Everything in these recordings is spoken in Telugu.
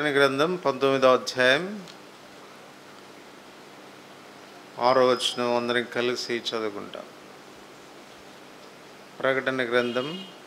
గ్రంథం పంతొమ్మిదో అధ్యాయం ఆరో వచనం అందరం కలిసి చదువుకుంటాం ప్రకటన గ్రంథం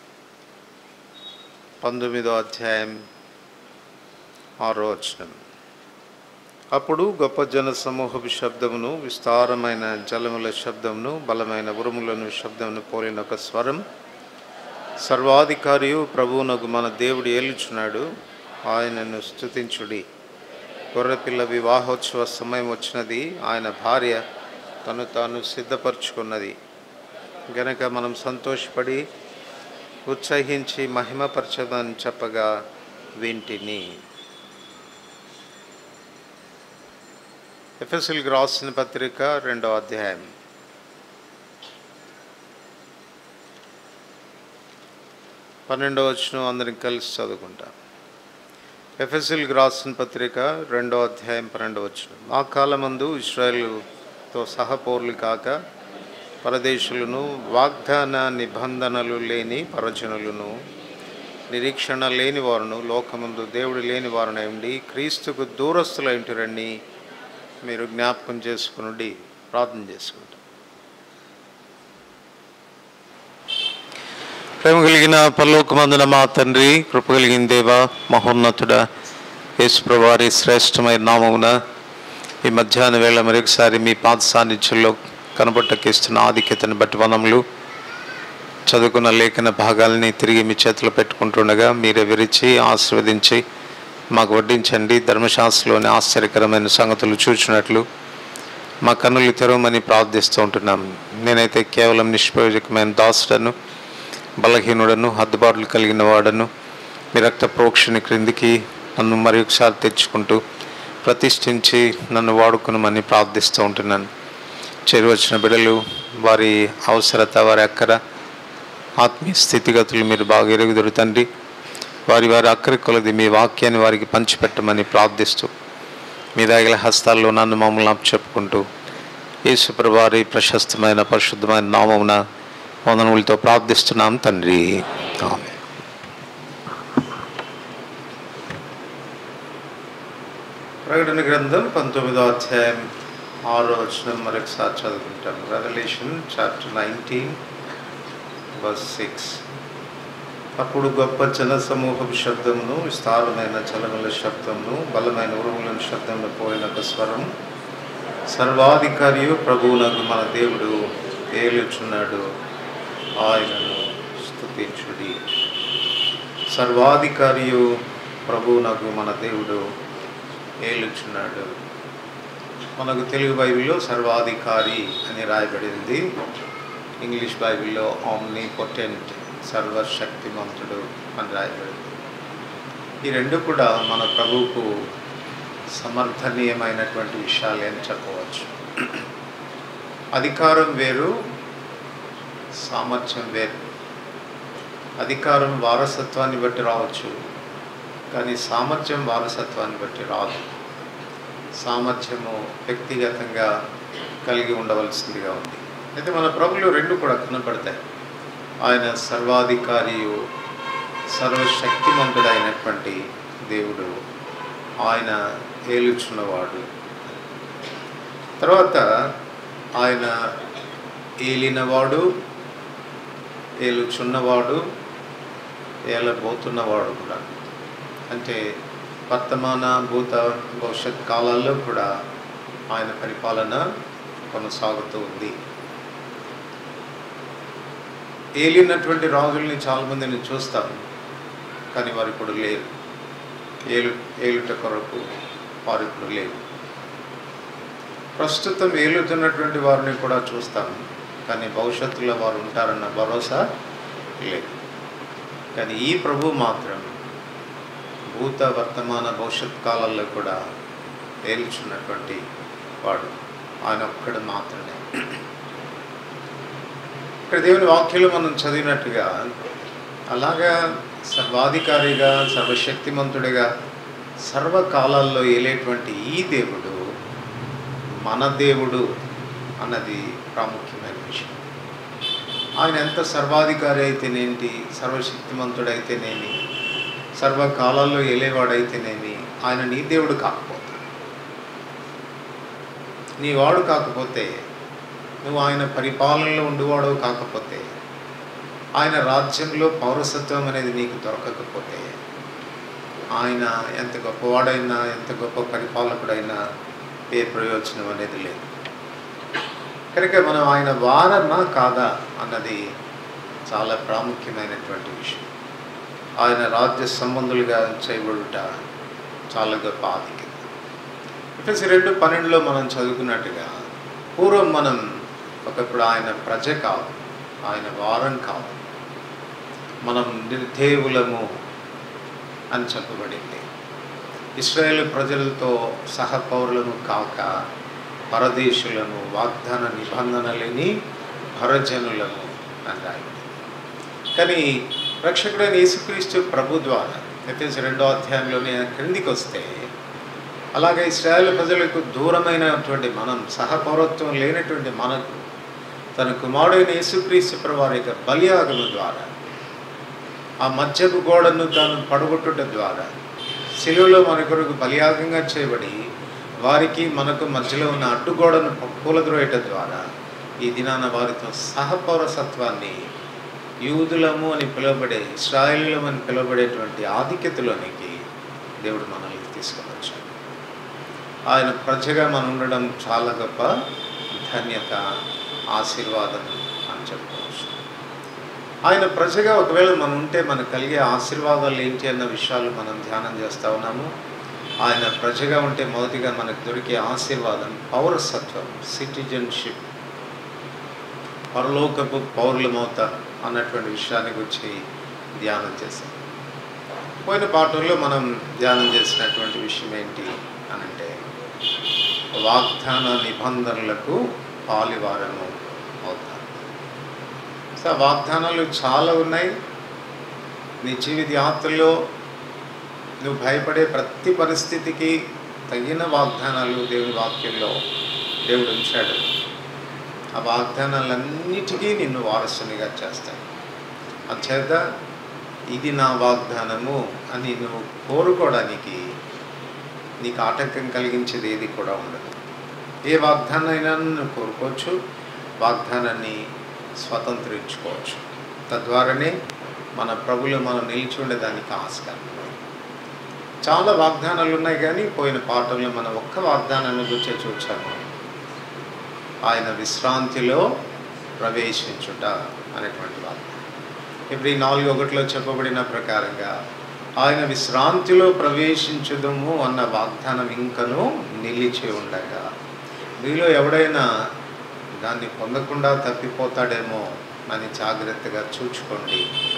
పంతొమ్మిదో అధ్యాయం ఆరో వచనం అప్పుడు గొప్ప జన సమూహపు శబ్దమును విస్తారమైన జలముల శబ్దమును బలమైన ఉరుములను శబ్దమును పోలిన ఒక స్వరం సర్వాధికారియు ప్రభువునకు మన దేవుడు ఏలుచున్నాడు ఆయనను స్తుతించుడి గొర్రెపిల్ల వివాహోత్సవ సమయం వచ్చినది ఆయన భార్య తను తాను సిద్ధపరచుకున్నది గనక మనం సంతోషపడి ఉత్సహించి మహిమపరచదని చెప్పగా వింటిని ఎఫ్ఎస్ఎల్కి రాసిన పత్రిక రెండో అధ్యాయం పన్నెండో వచ్చిన అందరం కలిసి చదువుకుంటాం ఎఫ్ఎస్ఎల్కి రాసిన పత్రిక రెండో అధ్యాయం పన్నెండో వచ్చిన ఆ కాలమందు ఇస్రాయేలుతో సహపౌరులు కాక పరదేశులను వాగ్దాన నిబంధనలు లేని పరజనులను నిరీక్షణ లేని వారును లోకముందు దేవుడు లేని వారునై ఉండి క్రీస్తుకు దూరస్తులైంటురని మీరు జ్ఞాపకం చేసుకునుడి ప్రార్థన చేసుకుంటాం ప్రేమ కలిగిన పరలోకమందున మా తండ్రి కృప కలిగిన దేవ మహోన్నతుడ యేసుప్రవారి శ్రేష్టమైన నామమున ఈ మధ్యాహ్న వేళ మరొకసారి మీ పాద సాన్నిధ్యంలో కనబట్టకిస్తున్న ఆధిక్యతను బట్టి వనములు చదువుకున్న లేఖన భాగాలని తిరిగి మీ చేతిలో పెట్టుకుంటుండగా మీరే విరిచి ఆశీర్వదించి మాకు వడ్డించండి ధర్మశాస్త్రంలోని ఆశ్చర్యకరమైన సంగతులు చూచినట్లు మా కన్నులు తెరవమని ప్రార్థిస్తూ ఉంటున్నాం నేనైతే కేవలం నిష్ప్రయోజకమైన దాసుడను బలహీనుడను హద్దుబాట్లు కలిగిన వాడను మీ రక్త ప్రోక్షణ క్రిందికి నన్ను మరొకసారి తెచ్చుకుంటూ ప్రతిష్ఠించి నన్ను వాడుకునమని ప్రార్థిస్తూ ఉంటున్నాను చేరువచ్చిన బిడ్డలు వారి అవసరత వారి అక్కర ఆత్మీయ స్థితిగతులు మీరు బాగా ఎరుగుదరు తండ్రి వారి వారి అక్కరి కొలది మీ వాక్యాన్ని వారికి పంచిపెట్టమని ప్రార్థిస్తూ మీ దాగిల హస్తాల్లో నన్ను మమ్మల్ని చెప్పుకుంటూ యేసుప్రభారి ప్రశస్తమైన పరిశుద్ధమైన నామమున వందనములతో ప్రార్థిస్తున్నాం తండ్రి ఆమె ప్రకటన గ్రంథం పంతొమ్మిదో అధ్యాయం ఆరో వచనం మరొకసారి చదువుకుంటాం Revelation chapter nineteen verse six అప్పుడు గొప్ప జన సమూహపు శబ్దమును విస్తారమైన చలముల శబ్దమును బలమైన ఉరుముల శబ్దమును పోయిన ఒక స్వరం సర్వాధికారియు ప్రభువునకు మన దేవుడు ఏలుచున్నాడు ఆయనను స్తుతించుడి సర్వాధికారియు ప్రభువునకు మన దేవుడు ఏలుచున్నాడు మనకు తెలుగు బైబిల్లో సర్వాధికారి అని రాయబడింది ఇంగ్లీష్ బైబిల్లో ఆమ్ని పొటెంట్ సర్వశక్తిమంతుడు అని రాయబడింది ఈ రెండు కూడా మన ప్రభువుకు సమర్థనీయమైనటువంటి విషయాలే అని చెప్పవచ్చు అధికారం వేరు సామర్థ్యం వేరు అధికారం వారసత్వాన్ని బట్టి రావచ్చు కానీ సామర్థ్యం వారసత్వాన్ని బట్టి రాదు సామర్థ్యము వ్యక్తిగతంగా కలిగి ఉండవలసిందిగా ఉంది అయితే మన ప్రభులు రెండు కూడా కనపడతాయి ఆయన సర్వాధికారియు సర్వశక్తిమంతుడైనటువంటి దేవుడు ఆయన ఏలుచున్నవాడు తర్వాత ఆయన ఏలినవాడు ఏలుచున్నవాడు ఏలబోతున్నవాడు కూడా అంటే వర్తమాన భూత భవిష్యత్ కాలాల్లో కూడా ఆయన పరిపాలన కొనసాగుతూ ఉంది ఏలినటువంటి రాజుల్ని చాలామందిని చూస్తాం కానీ వారు ఇప్పుడు లేరు ఏలు ఏలుట కొరకు వారు ఇప్పుడు లేరు ప్రస్తుతం ఏలుతున్నటువంటి వారిని కూడా చూస్తాం కానీ భవిష్యత్తులో వారు ఉంటారన్న భరోసా లేదు కానీ ఈ ప్రభు మాత్రం భూత వర్తమాన భవిష్యత్ కాలాల్లో కూడా ఏల్చున్నటువంటి వాడు ఆయన ఒక్కడు మాత్రమే ఇక్కడ దేవుని వాక్యంలో మనం చదివినట్టుగా అలాగా సర్వాధికారిగా సర్వశక్తిమంతుడిగా సర్వకాలాల్లో ఏలేటువంటి ఈ దేవుడు మన దేవుడు అన్నది ప్రాముఖ్యమైన విషయం ఆయన ఎంత సర్వాధికారి అయితేనేంటి సర్వశక్తిమంతుడైతేనేమి సర్వకాలాల్లో ఏలేవాడైతేనేమి ఆయన నీ దేవుడు కాకపోతే నీ వాడు కాకపోతే నువ్వు ఆయన పరిపాలనలో ఉండువాడు కాకపోతే ఆయన రాజ్యంలో పౌరసత్వం అనేది నీకు దొరకకపోతే ఆయన ఎంత గొప్పవాడైనా ఎంత గొప్ప పరిపాలకుడైనా ఏ ప్రయోజనం అనేది లేదు కనుక మనం ఆయన వారన్నా కాదా అన్నది చాలా ప్రాముఖ్యమైనటువంటి విషయం ఆయన రాజ్య సంబంధులుగా చేయబడుట చాలా గొప్ప ఆధిక్యత ఎఫ్ఎస్సి రెండు పన్నెండులో మనం చదువుకున్నట్టుగా పూర్వం మనం ఒకప్పుడు ఆయన ప్రజ కాదు ఆయన వారం కాదు మనం నిర్దేవులము అని చెప్పబడింది ఇస్రాయేల్ ప్రజలతో సహపౌరులను కాక పరదేశులను వాగ్దాన నిబంధన లేని పరజనులను అని రాయబడింది కానీ రక్షకుడైన యేసుక్రీస్తు ప్రభు ద్వారా ఎఫ్ఎస్ రెండో అధ్యాయంలోనే ఆయన క్రిందికి వస్తే అలాగే ఇస్రాయేల్ ప్రజలకు దూరమైనటువంటి మనం సహపౌరత్వం లేనటువంటి మనకు తన కుమారుడైన యేసుక్రీస్తు ప్రభు యొక్క బలియాగము ద్వారా ఆ మధ్యపు గోడను తాను పడగొట్టుట ద్వారా శిలువలో మన కొరకు బలియాగంగా చేయబడి వారికి మనకు మధ్యలో ఉన్న అడ్డుగోడను కూలద్రోయట ద్వారా ఈ దినాన వారితో సహపౌరసత్వాన్ని యూదులము అని పిలువబడే ఇస్రాయేలులం అని పిలువబడేటువంటి ఆధిక్యతలోనికి దేవుడు మనల్ని తీసుకువచ్చాడు ఆయన ప్రజగా మనం ఉండడం చాలా గొప్ప ధన్యత ఆశీర్వాదం అని చెప్పుకోవచ్చు ఆయన ప్రజగా ఒకవేళ మనం ఉంటే మనకు కలిగే ఆశీర్వాదాలు ఏంటి అన్న విషయాలు మనం ధ్యానం చేస్తూ ఉన్నాము ఆయన ప్రజగా ఉంటే మొదటిగా మనకు దొరికే ఆశీర్వాదం పౌరసత్వం సిటిజన్షిప్ పరలోకపు పౌరులమవుతాం అన్నటువంటి విషయాన్ని గురించి ధ్యానం చేశాం పోయిన పాఠంలో మనం ధ్యానం చేసినటువంటి విషయం ఏంటి అని అంటే వాగ్దాన నిబంధనలకు పాలివారము అవుతాం సో ఆ వాగ్దానాలు చాలా ఉన్నాయి నీ జీవిత యాత్రలో నువ్వు భయపడే ప్రతి పరిస్థితికి తగిన వాగ్దానాలు దేవుని వాక్యంలో దేవుడు ఉంచాడు ఆ వాగ్దానాలన్నిటికీ నిన్ను వారసునిగా చేస్తాయి అంచేత ఇది నా వాగ్దానము అని నువ్వు కోరుకోవడానికి నీకు ఆటంకం కలిగించేది ఏది కూడా ఉండదు ఏ వాగ్దానం అయినా నువ్వు కోరుకోవచ్చు వాగ్దానాన్ని స్వతంత్రించుకోవచ్చు తద్వారానే మన ప్రభులు మనం నిలిచి ఉండేదానికి ఆస్కారం చాలా వాగ్దానాలు ఉన్నాయి కానీ పోయిన పాఠంలో మనం ఒక్క వాగ్దానాన్ని గురించి చూచాము ఆయన విశ్రాంతిలో ప్రవేశించుట అనేటువంటి వాగ్దానం ఇప్పుడు ఈ నాలుగు ఒకటిలో చెప్పబడిన ప్రకారంగా ఆయన విశ్రాంతిలో ప్రవేశించుదము అన్న వాగ్దానం ఇంకను నిలిచి ఉండగా మీలో ఎవడైనా దాన్ని పొందకుండా తప్పిపోతాడేమో అని జాగ్రత్తగా చూచుకోండి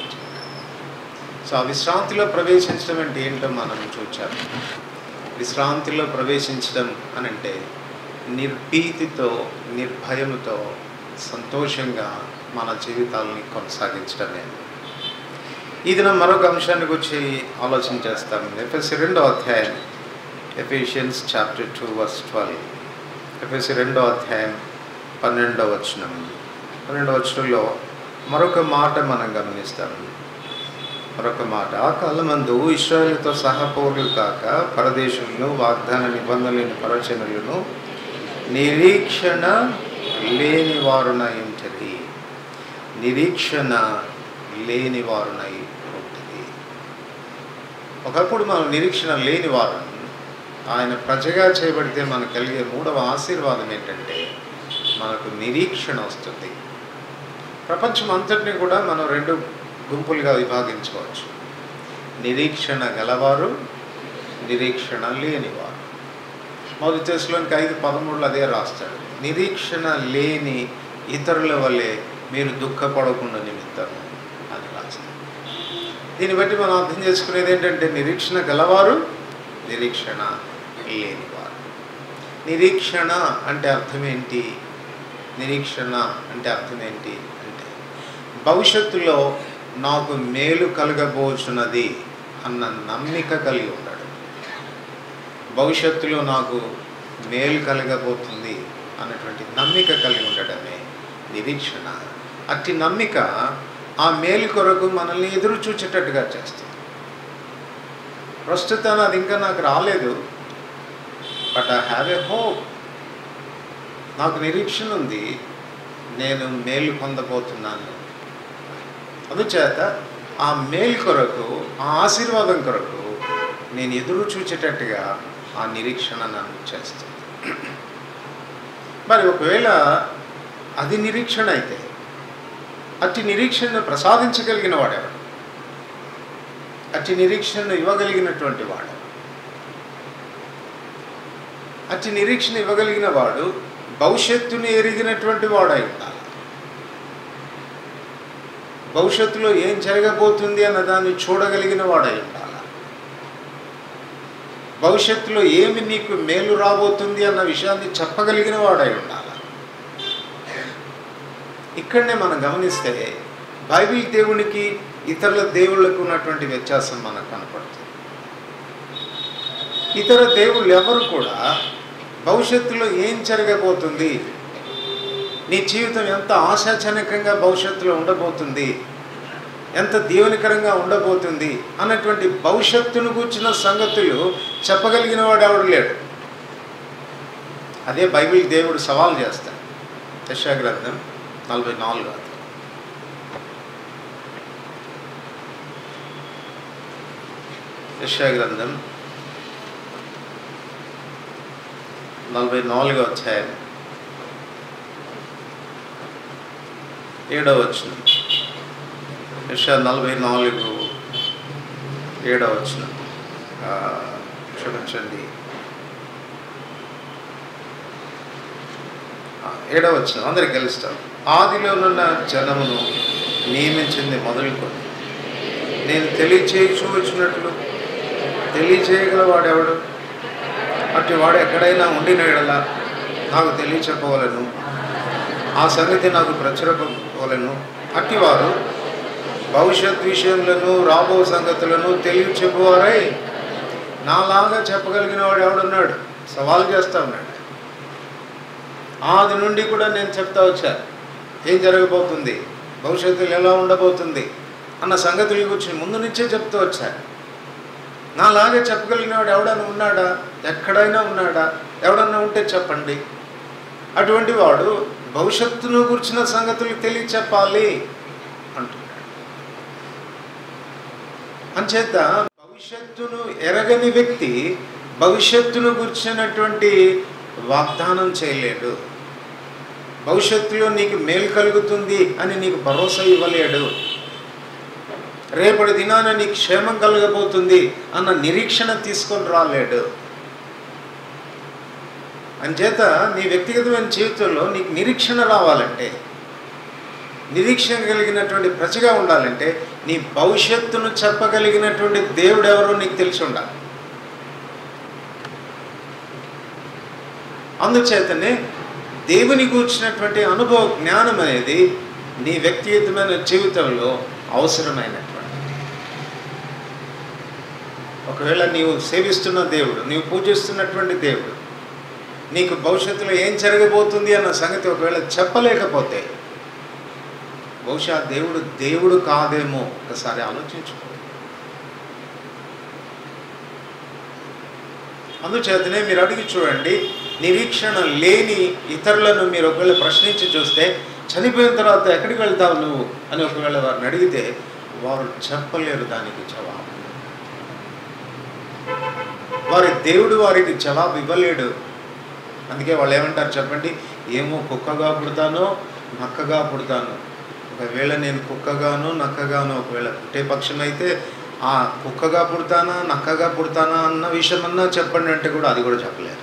సో ఆ విశ్రాంతిలో ప్రవేశించడం అంటే ఏంటో మనం చూచాము విశ్రాంతిలో ప్రవేశించడం అని అంటే నిర్భీతితో నిర్భయముతో సంతోషంగా మన జీవితాలని కొనసాగించడమే ఇది నా మరొక అంశాన్ని గురించి ఆలోచన చేస్తాం ఎఫ్ఎస్సి రెండో అధ్యాయం Ephesians chapter two verse twelve ఎఫ్ఎస్సి రెండో అధ్యాయం పన్నెండవ వచనం పన్నెండవ వచనంలో మరొక మాట మనం గమనిస్తాము మరొక మాట ఆ కాలమందు ఇస్రాయలతో సహపౌరులు కాక పరదేశులను వాగ్దాన నిబంధనలను పరచనులను నిరీక్షణ లేని వారునై ఉంటుంది నిరీక్షణ లేని వారునై ఉంటుంది ఒకప్పుడు మనం నిరీక్షణ లేని వారు ఆయన ప్రజగా చేయబడితే మనకు కలిగే మూడవ ఆశీర్వాదం ఏంటంటే మనకు నిరీక్షణ వస్తుంది ప్రపంచం అంతటిని కూడా మనం రెండు గుంపులుగా విభాగించవచ్చు నిరీక్షణ గలవారు నిరీక్షణ లేనివారు మొదటి దశలోనికి ఐదు పదమూడులో అదే రాస్తాడు నిరీక్షణ లేని ఇతరుల వల్లే మీరు దుఃఖపడకుండా నిమిత్తము అని రాస్తాడు దీన్ని బట్టి మనం అర్థం చేసుకునేది ఏంటంటే నిరీక్షణ గలవారు నిరీక్షణ లేనివారు నిరీక్షణ అంటే అర్థం ఏంటి నిరీక్షణ అంటే అర్థం ఏంటి అంటే భవిష్యత్తులో నాకు మేలు కలగబోచున్నది అన్న నమ్మిక కలిగి ఉన్నాడు భవిష్యత్తులో నాకు మేలు కలగబోతుంది అన్నటువంటి నమ్మిక కలిగి ఉండడమే నిరీక్షణ అట్టి నమ్మిక ఆ మేలు కొరకు మనల్ని ఎదురు చూచేటట్టుగా చేస్తుంది ప్రస్తుతం అది ఇంకా నాకు రాలేదు but I have a hope నాకు నిరీక్షణ ఉంది నేను మేలు పొందబోతున్నాను అందుచేత ఆ మేలు కొరకు ఆ ఆశీర్వాదం కొరకు నేను ఎదురు చూచేటట్టుగా ఆ నిరీక్షణ నన్ను చేస్తుంది మరి ఒకవేళ అది నిరీక్షణ అయితే అట్టి నిరీక్షణను ప్రసాదించగలిగిన వాడెవడు అట్టి నిరీక్షణను ఇవ్వగలిగినటువంటి వాడు అట్టి నిరీక్షణ ఇవ్వగలిగిన వాడు భవిష్యత్తుని ఎరిగినటువంటి వాడై ఉండాలి భవిష్యత్తులో ఏం జరగబోతుంది అన్న దాన్ని చూడగలిగిన వాడై ఉండాలి భవిష్యత్తులో ఏమి నీకు మేలు రాబోతుంది అన్న విషయాన్ని చెప్పగలిగిన వాడై ఉండాలి ఇక్కడనే మనం గమనిస్తే బైబిల్ దేవునికి ఇతరుల దేవుళ్ళకు ఉన్నటువంటి వ్యత్యాసం మనకు కనపడుతుంది ఇతర దేవుళ్ళు ఎవరు కూడా భవిష్యత్తులో ఏం జరగబోతుంది నీ జీవితం ఎంత ఆశాజనకంగా భవిష్యత్తులో ఉండబోతుంది ఎంత దీవెనకరంగా ఉండబోతుంది అన్నటువంటి భవిష్యత్తును కూర్చున్న సంగతులు చెప్పగలిగిన వాడు ఎవడు లేడు అదే బైబిల్ దేవుడు సవాల్ చేస్తాడు యశాగ్రంథం నలభై నాలుగు యశాగ్రంథం నలభై నాలుగో అధ్యాయం ఏడవ వచ్చిన యశా నలభై నాలుగు ఏడవ వచ్చిన క్షమించండి ఆ, ఏడవ వచ్చిన అందరికి గెలుస్తాం ఆదిలోనున్న జనమును నియమించింది మొదలుకొని నేను తెలియచేయచూ వచ్చినట్లు తెలియచేయగల వాడెవడు అట్టి వాడు ఎక్కడైనా ఉండిన ఎడల నాకు తెలియచెప్పవలను ఆ సంగతి నాకు ప్రచురపవలను అట్టివారు భవిష్యత్ విషయములను రాబో సంగతులను తెలియచెప్పువారై నాలాగా చెప్పగలిగిన వాడు ఎవడున్నాడు సవాల్ చేస్తా ఉన్నాడు ఆది నుండి కూడా నేను చెప్తా వచ్చా ఏం జరగబోతుంది భవిష్యత్తులో ఎలా ఉండబోతుంది అన్న సంగతుల గురించి ముందు నుంచే చెప్తూ వచ్చా నాలాగే చెప్పగలిగిన వాడు ఎవడన్నా ఉన్నాడా ఎక్కడైనా ఉన్నాడా ఎవడన్నా ఉంటే చెప్పండి అటువంటి వాడు భవిష్యత్తును గురించిన సంగతులు తెలియచెప్పాలి అంటున్నాడు అంచేత భవిష్యత్తును ఎరగని వ్యక్తి భవిష్యత్తును గురించినటువంటి వాగ్దానం చేయలేడు భవిష్యత్తులో నీకు మేలు కలుగుతుంది అని నీకు భరోసా ఇవ్వలేడు రేపటి దినాన నీకు క్షేమం కలగబోతుంది అన్న నిరీక్షణ తీసుకొని రాలేడు అంచేత నీ వ్యక్తిగతమైన జీవితంలో నీకు నిరీక్షణ రావాలంటే నిరీక్షణ కలిగినటువంటి ప్రజగా ఉండాలంటే నీ భవిష్యత్తును చెప్పగలిగినటువంటి దేవుడు ఎవరో నీకు తెలిసి ఉండాలి అందుచేతనే దేవుని కూర్చున్నటువంటి అనుభవ జ్ఞానం అనేది నీ వ్యక్తిగతమైన జీవితంలో అవసరమైనటువంటి ఒకవేళ నీవు సేవిస్తున్న దేవుడు నీవు పూజిస్తున్నటువంటి దేవుడు నీకు భవిష్యత్తులో ఏం జరగబోతుంది అన్న సంగతి ఒకవేళ చెప్పలేకపోతే బహుశా దేవుడు దేవుడు కాదేమో ఒకసారి ఆలోచించుకో అందుచేతనే మీరు అడిగి చూడండి నిరీక్షణ లేని ఇతరులను మీరు ఒకవేళ ప్రశ్నించి చూస్తే చనిపోయిన తర్వాత ఎక్కడికి వెళ్తావు నువ్వు అని ఒకవేళ వారిని అడిగితే వారు చెప్పలేరు దానికి జవాబు వారి దేవుడు వారికి జవాబు ఇవ్వలేడు అందుకే వాళ్ళు ఏమంటారు చెప్పండి ఏమో కుక్కగా పుడతానో నక్కగా పుడతాను ఒకవేళ నేను కుక్కగాను నక్కగాను ఒకవేళ పుట్టే పక్షం అయితే ఆ కుక్కగా పుడతానా నక్కగా పుడతానా అన్న విషయం అన్నా చెప్పండి అంటే కూడా అది కూడా చెప్పలేరు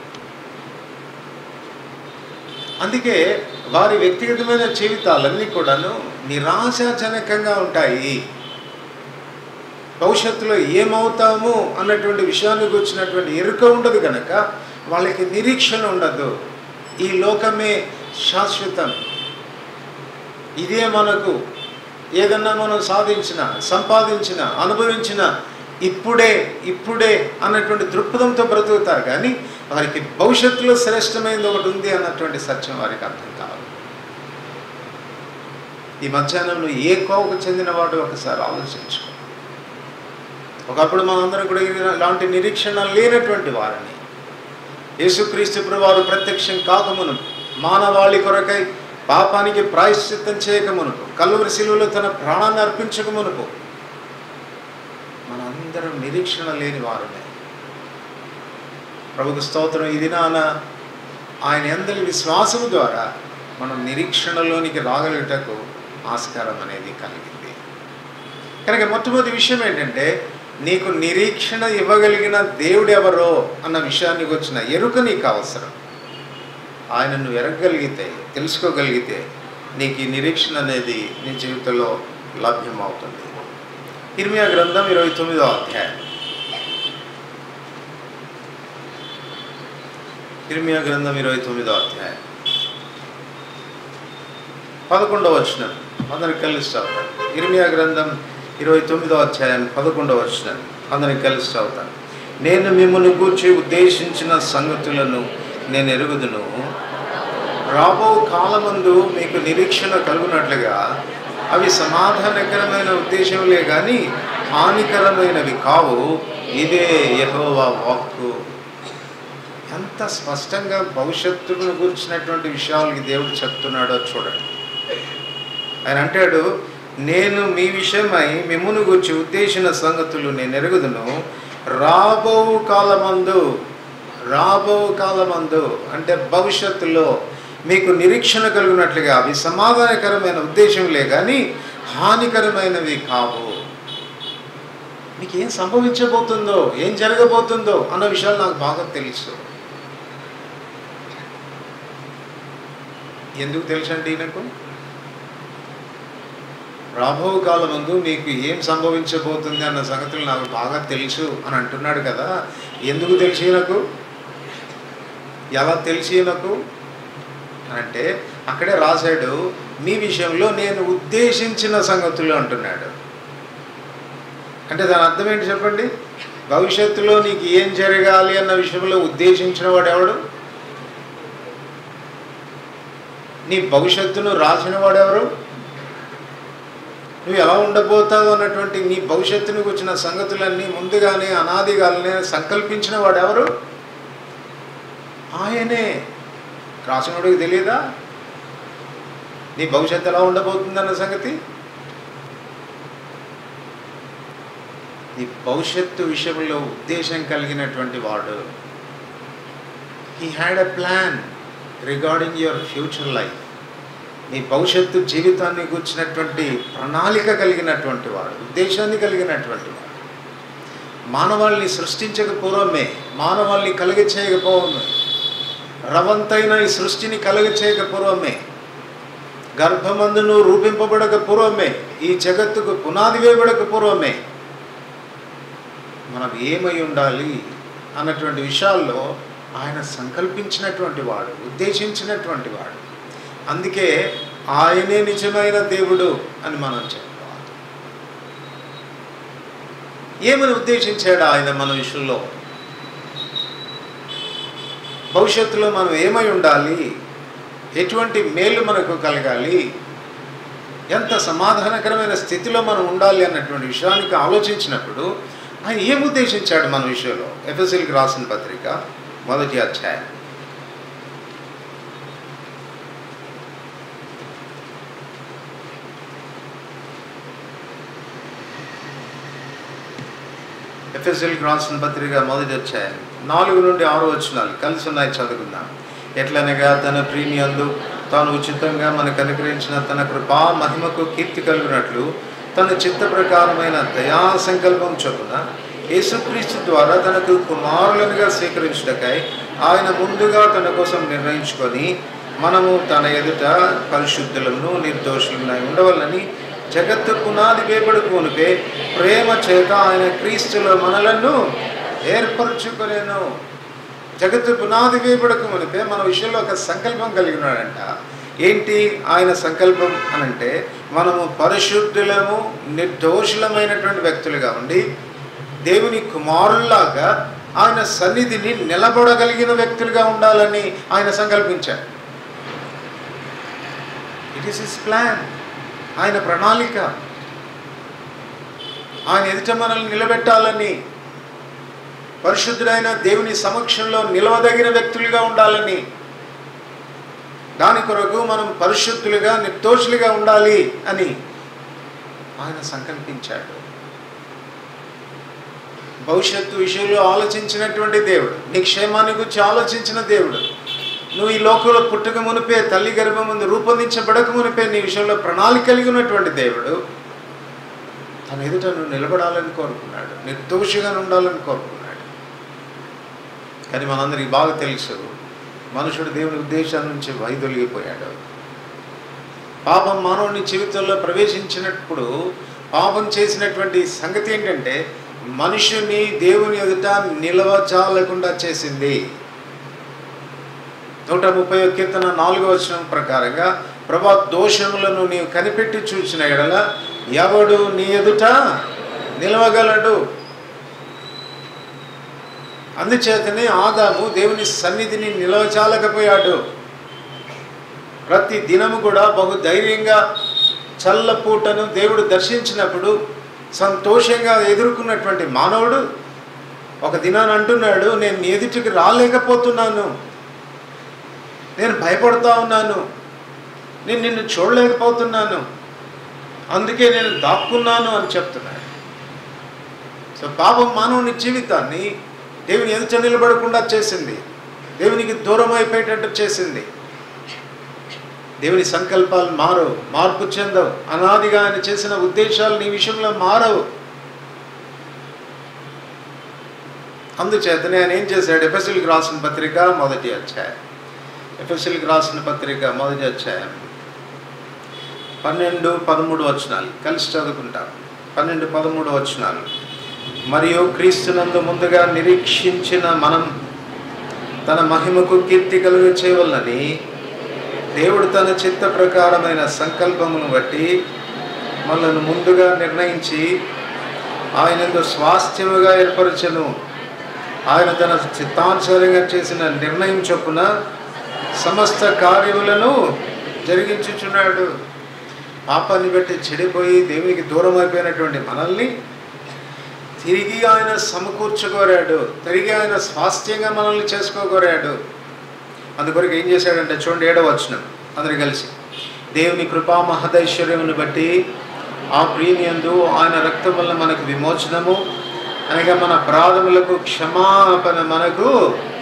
అందుకే వారి వ్యక్తిగతమైన జీవితాలన్నీ కూడాను నిరాశాజనకంగా ఉంటాయి భవిష్యత్తులో ఏమవుతాము అన్నటువంటి విషయానికి వచ్చినటువంటి ఎరుక ఉండదు కనుక వాళ్ళకి నిరీక్షణ ఉండదు ఈ లోకమే శాశ్వతం ఇదే మనకు ఏదన్నా మనం సాధించిన సంపాదించిన అనుభవించిన ఇప్పుడే ఇప్పుడే అన్నటువంటి దృక్పథంతో బ్రతుకుతారు కానీ వారికి భవిష్యత్తులో శ్రేష్టమైనది ఒకటి ఉంది అన్నటువంటి సత్యం వారికి అర్థం కావాలి ఈ మధ్యాహ్నంలో ఏ కోవకు చెందినవాడు ఒకసారి ఆలోచించుకో ఒకప్పుడు మనందరం కూడా ఇలాంటి నిరీక్షణ లేనటువంటి వారిని యేసుక్రీస్తు ప్రభువారు ప్రత్యక్షం కాకమును మానవాళి కొరకై పాపానికి ప్రాయశ్చిత్తం చేయకమునుపు కల్వరి శిలువలో తన ప్రాణాన్ని అర్పించకమునుపు మనందరం నిరీక్షణ లేని వారమే ప్రభుకు స్తోత్రం ఈ దినాన ఆయన ఎందరి విశ్వాసము ద్వారా మనం నిరీక్షణలోనికి రాగలుగుటకు ఆస్కారం అనేది కలిగింది కనుక మొట్టమొదటి విషయం ఏంటంటే నీకు నిరీక్షణ ఇవ్వగలిగిన దేవుడు ఎవరో అన్న విషయానికి వచ్చిన ఎరుక నీకు అవసరం ఆయన నువ్వు ఎరగగలిగితే తెలుసుకోగలిగితే నీకు ఈ నిరీక్షణ అనేది నీ జీవితంలో లభ్యమవుతుంది ఇర్మియా గ్రంథం ఇరవై తొమ్మిదో అధ్యాయం ఇర్మియా గ్రంథం ఇరవై తొమ్మిదో అధ్యాయం పదకొండవ వచనం అందరికి కలిసి చదువుతాను ఇర్మియా గ్రంథం ఇరవై తొమ్మిదో అధ్యాయం పదకొండవ వచనం అందరికి కలిసి చదువుతాను నేను మిమ్మల్ని గూర్చి ఉద్దేశించిన సంగతులను నేను ఎరుగుదును రాబో కాలమందు మీకు నిరీక్షణ కలుగునట్లుగా అవి సమాధానకరమైన ఉద్దేశంలే కానీ హానికరమైనవి కావు ఇదే యెహోవా వాక్కు ఎంత స్పష్టంగా భవిష్యత్తును గురించినటువంటి విషయాలకి దేవుడు చెప్తున్నాడో చూడండి ఆయన అంటాడు నేను మీ విషయమై మిమ్మును గురించి ఉద్దేశించిన సంగతులు నేను ఎరుగుదును రాబో కాలమందు రాబో కాలమందు అంటే భవిష్యత్తులో మీకు నిరీక్షణ కలిగినట్లుగా అవి సమాధానకరమైన ఉద్దేశంలే కానీ హానికరమైనవి కావు మీకు ఏం సంభవించబోతుందో ఏం జరగబోతుందో అన్న విషయాలు నాకు బాగా తెలుసు ఎందుకు తెలుసండి నాకు రాబో కాలమందు మీకు ఏం సంభవించబోతుంది అన్న సంగతులు నాకు బాగా తెలుసు అని అంటున్నాడు కదా ఎందుకు తెలిసి నాకు ఎలా తెలిసి నాకు అంటే అక్కడే రాశాడు మీ విషయంలో నేను ఉద్దేశించిన సంగతులు అంటున్నాడు అంటే దాని అర్థం ఏంటి చెప్పండి భవిష్యత్తులో నీకు ఏం జరగాలి అన్న విషయంలో ఉద్దేశించిన వాడు ఎవడు నీ భవిష్యత్తును రాసిన వాడెవరు నువ్వు ఎలా ఉండబోతావు అన్నటువంటి నీ భవిష్యత్తునికి వచ్చిన సంగతులన్నీ ముందుగానే అనాదిగానే సంకల్పించిన వాడెవరు ఆయనే రాసినోడికి తెలియదా నీ భవిష్యత్తు ఎలా ఉండబోతుందన్న సంగతి నీ భవిష్యత్తు విషయంలో ఉద్దేశం కలిగినటువంటి వాడు he had a plan regarding your future life నీ భవిష్యత్తు జీవితాన్ని కూర్చున్నటువంటి ప్రణాళిక కలిగినటువంటి వాడు ఉద్దేశాన్ని కలిగినటువంటి వాడు మానవాళ్ళని సృష్టించక పూర్వమే మానవాళ్ళని కలిగ చేయకపోవమే రవంతైన ఈ సృష్టిని కలుగ చేయక పూర్వమే గర్భమందును రూపింపబడక పూర్వమే ఈ జగత్తుకు పునాది వేయబడక పూర్వమే మనం ఏమై ఉండాలి అన్నటువంటి విషయాల్లో ఆయన సంకల్పించినటువంటి వాడు ఉద్దేశించినటువంటి వాడు అందుకే ఆయనే నిజమైన దేవుడు అని మనం చెప్పుకోవాలి ఏమని ఉద్దేశించాడు ఆయన మన విషయంలో భవిష్యత్తులో మనం ఏమై ఉండాలి ఎటువంటి మేలు మనకు కలగాలి ఎంత సమాధానకరమైన స్థితిలో మనం ఉండాలి అన్నటువంటి విషయానికి ఆలోచించినప్పుడు ఆయన ఏం ఉద్దేశించాడు మన విషయంలో ఎఫ్ఎస్ఎల్కి రాసిన పత్రిక మొదటి అధ్యాయం ఎఫ్ఎస్ఎల్కి రాసిన పత్రిక మొదటి అధ్యాయం నాలుగు నుండి ఆరు వచనాలు కలిసి ఉన్నాయి చదువుకుందాం ఎట్లనగా తన ప్రీమియందు తాను ఉచితంగా మనకు అనుగ్రహించిన తన కృపా మహిమకు కీర్తి కలుగునట్లు తన చిత్త ప్రకారమైన దయా సంకల్పం చొప్పున యేసుక్రీస్తు ద్వారా తనకు కుమారులనుగా స్వీకరించుటకై ఆయన ముందుగా తన కోసం నిర్ణయించుకొని మనము తన ఎదుట పరిశుద్ధులను నిర్దోషులనై ఉండవలని జగత్తు పునాది వేపడుకోనిపే ప్రేమ చేత ఆయన క్రీస్తులో మనలను ఏర్పరచుకొనేను జగత్తు పునాది వేపడకు మునిపే మన విషయంలో ఒక సంకల్పం కలిగి ఉన్నాడంట ఏంటి ఆయన సంకల్పం అనంటే మనము పరిశుద్ధులము నిర్దోషులమైనటువంటి వ్యక్తులుగా ఉండి దేవుని కుమారుల్లాగా ఆయన సన్నిధిని నిలబడగలిగిన వ్యక్తులుగా ఉండాలని ఆయన సంకల్పించాడు ఇట్ ఈస్ హిస్ ప్లాన్ ఆయన ప్రణాళిక ఆయన ఎదుట మనల్ని నిలబెట్టాలని పరిశుద్ధుడైన దేవుని సమక్షంలో నిలవదగిన వ్యక్తులుగా ఉండాలని దాని కొరకు మనం పరిశుద్ధులుగా నిర్దోషులుగా ఉండాలి అని ఆయన సంకల్పించాడు భవిష్యత్తు విషయంలో ఆలోచించినటువంటి దేవుడు నీ క్షేమాన్ని గురించి ఆలోచించిన దేవుడు నువ్వు ఈ లోకంలో పుట్టక మునిపే తల్లి గర్భం ముందు రూపొందించబడక మునిపే నీ విషయంలో ప్రణాళిక కలిగి ఉన్నటువంటి దేవుడు తన ఎదుట నువ్వు నిలబడాలని కోరుకున్నాడు నిర్దోషిగా ఉండాలని కోరుకున్నాడు కానీ మనందరికీ బాగా తెలుసు మనుషుడు దేవుని ఉద్దేశాల నుంచి వైదొలిగిపోయాడు పాపం మానవుని జీవితంలో ప్రవేశించినప్పుడు పాపం చేసినటువంటి సంగతి ఏంటంటే మనుషుని దేవుని ఎదుట నిలవజాలకుండా చేసింది నూట ముప్పై కీర్తన నాలుగో వచనం ప్రకారంగా ప్రభా దోషములను నీవు కనిపెట్టి చూసిన ఎడల ఎవడు నీ ఎదుట నిలవగలడు అందుచేతనే ఆదాము దేవుని సన్నిధిని నిలవచాలకపోయాడు ప్రతి దినము కూడా బహు ధైర్యంగా చల్లపూటను దేవుడు దర్శించినప్పుడు సంతోషంగా ఎదుర్కొన్నటువంటి మానవుడు ఒక దినాన్ని అంటున్నాడు నేను నీ ఎదుటికి రాలేకపోతున్నాను నేను భయపడుతూ ఉన్నాను నేను నిన్ను చూడలేకపోతున్నాను అందుకే నేను దాక్కున్నాను అని చెప్తున్నాడు సో పాపం మానవుని జీవితాన్ని దేవుని ఎదుట నిలబడకుండా చేసింది దేవునికి దూరం అయిపోయేటట్టు చేసింది దేవుని సంకల్పాలు మారవు మార్పు చెందవు అనాదిగా ఆయన చేసిన ఉద్దేశాలు నీ విషయంలో మారవు అందుచేతనే ఆయన ఏం చేశాడు ఎఫ్ఎస్ఎల్కి రాసిన పత్రిక మొదటి అధ్యాయం ఎఫ్ఎస్ఎల్కి రాసిన పత్రిక మొదటి అధ్యాయం పన్నెండు పదమూడు వచనాలు కలిసి చదువుకుంటాం పన్నెండు పదమూడు వచనాలు మరియు క్రీస్తునందు ముందుగా నిరీక్షించిన మనం తన మహిమకు కీర్తి కలుగు చేయవలనని దేవుడు తన చిత్త ప్రకారమైన సంకల్పమును బట్టి మనల్ని ముందుగా నిర్ణయించి ఆయనందు స్వాస్థ్యముగా ఏర్పరచను ఆయన తన చిత్తానుసారంగా చేసిన నిర్ణయం చొప్పున సమస్త కార్యములను జరిగించుచున్నాడు పాపాన్ని బట్టి చెడిపోయి దేవునికి దూరం అయిపోయినటువంటి మనల్ని తిరిగి ఆయన సమకూర్చుకోరాడు తిరిగి ఆయన స్వాస్థ్యంగా మనల్ని చేసుకోగోరాడు అందుకొరకు ఏం చేశాడంటే చూడండి ఏడవ వచనం అందరు కలిసి దేవుని కృపా మహదైశ్వర్యమును బట్టి ఆ ప్రీమియందు ఆయన రక్తం వల్ల మనకు విమోచనము అనగా మన ప్రాధములకు క్షమాపణ మనకు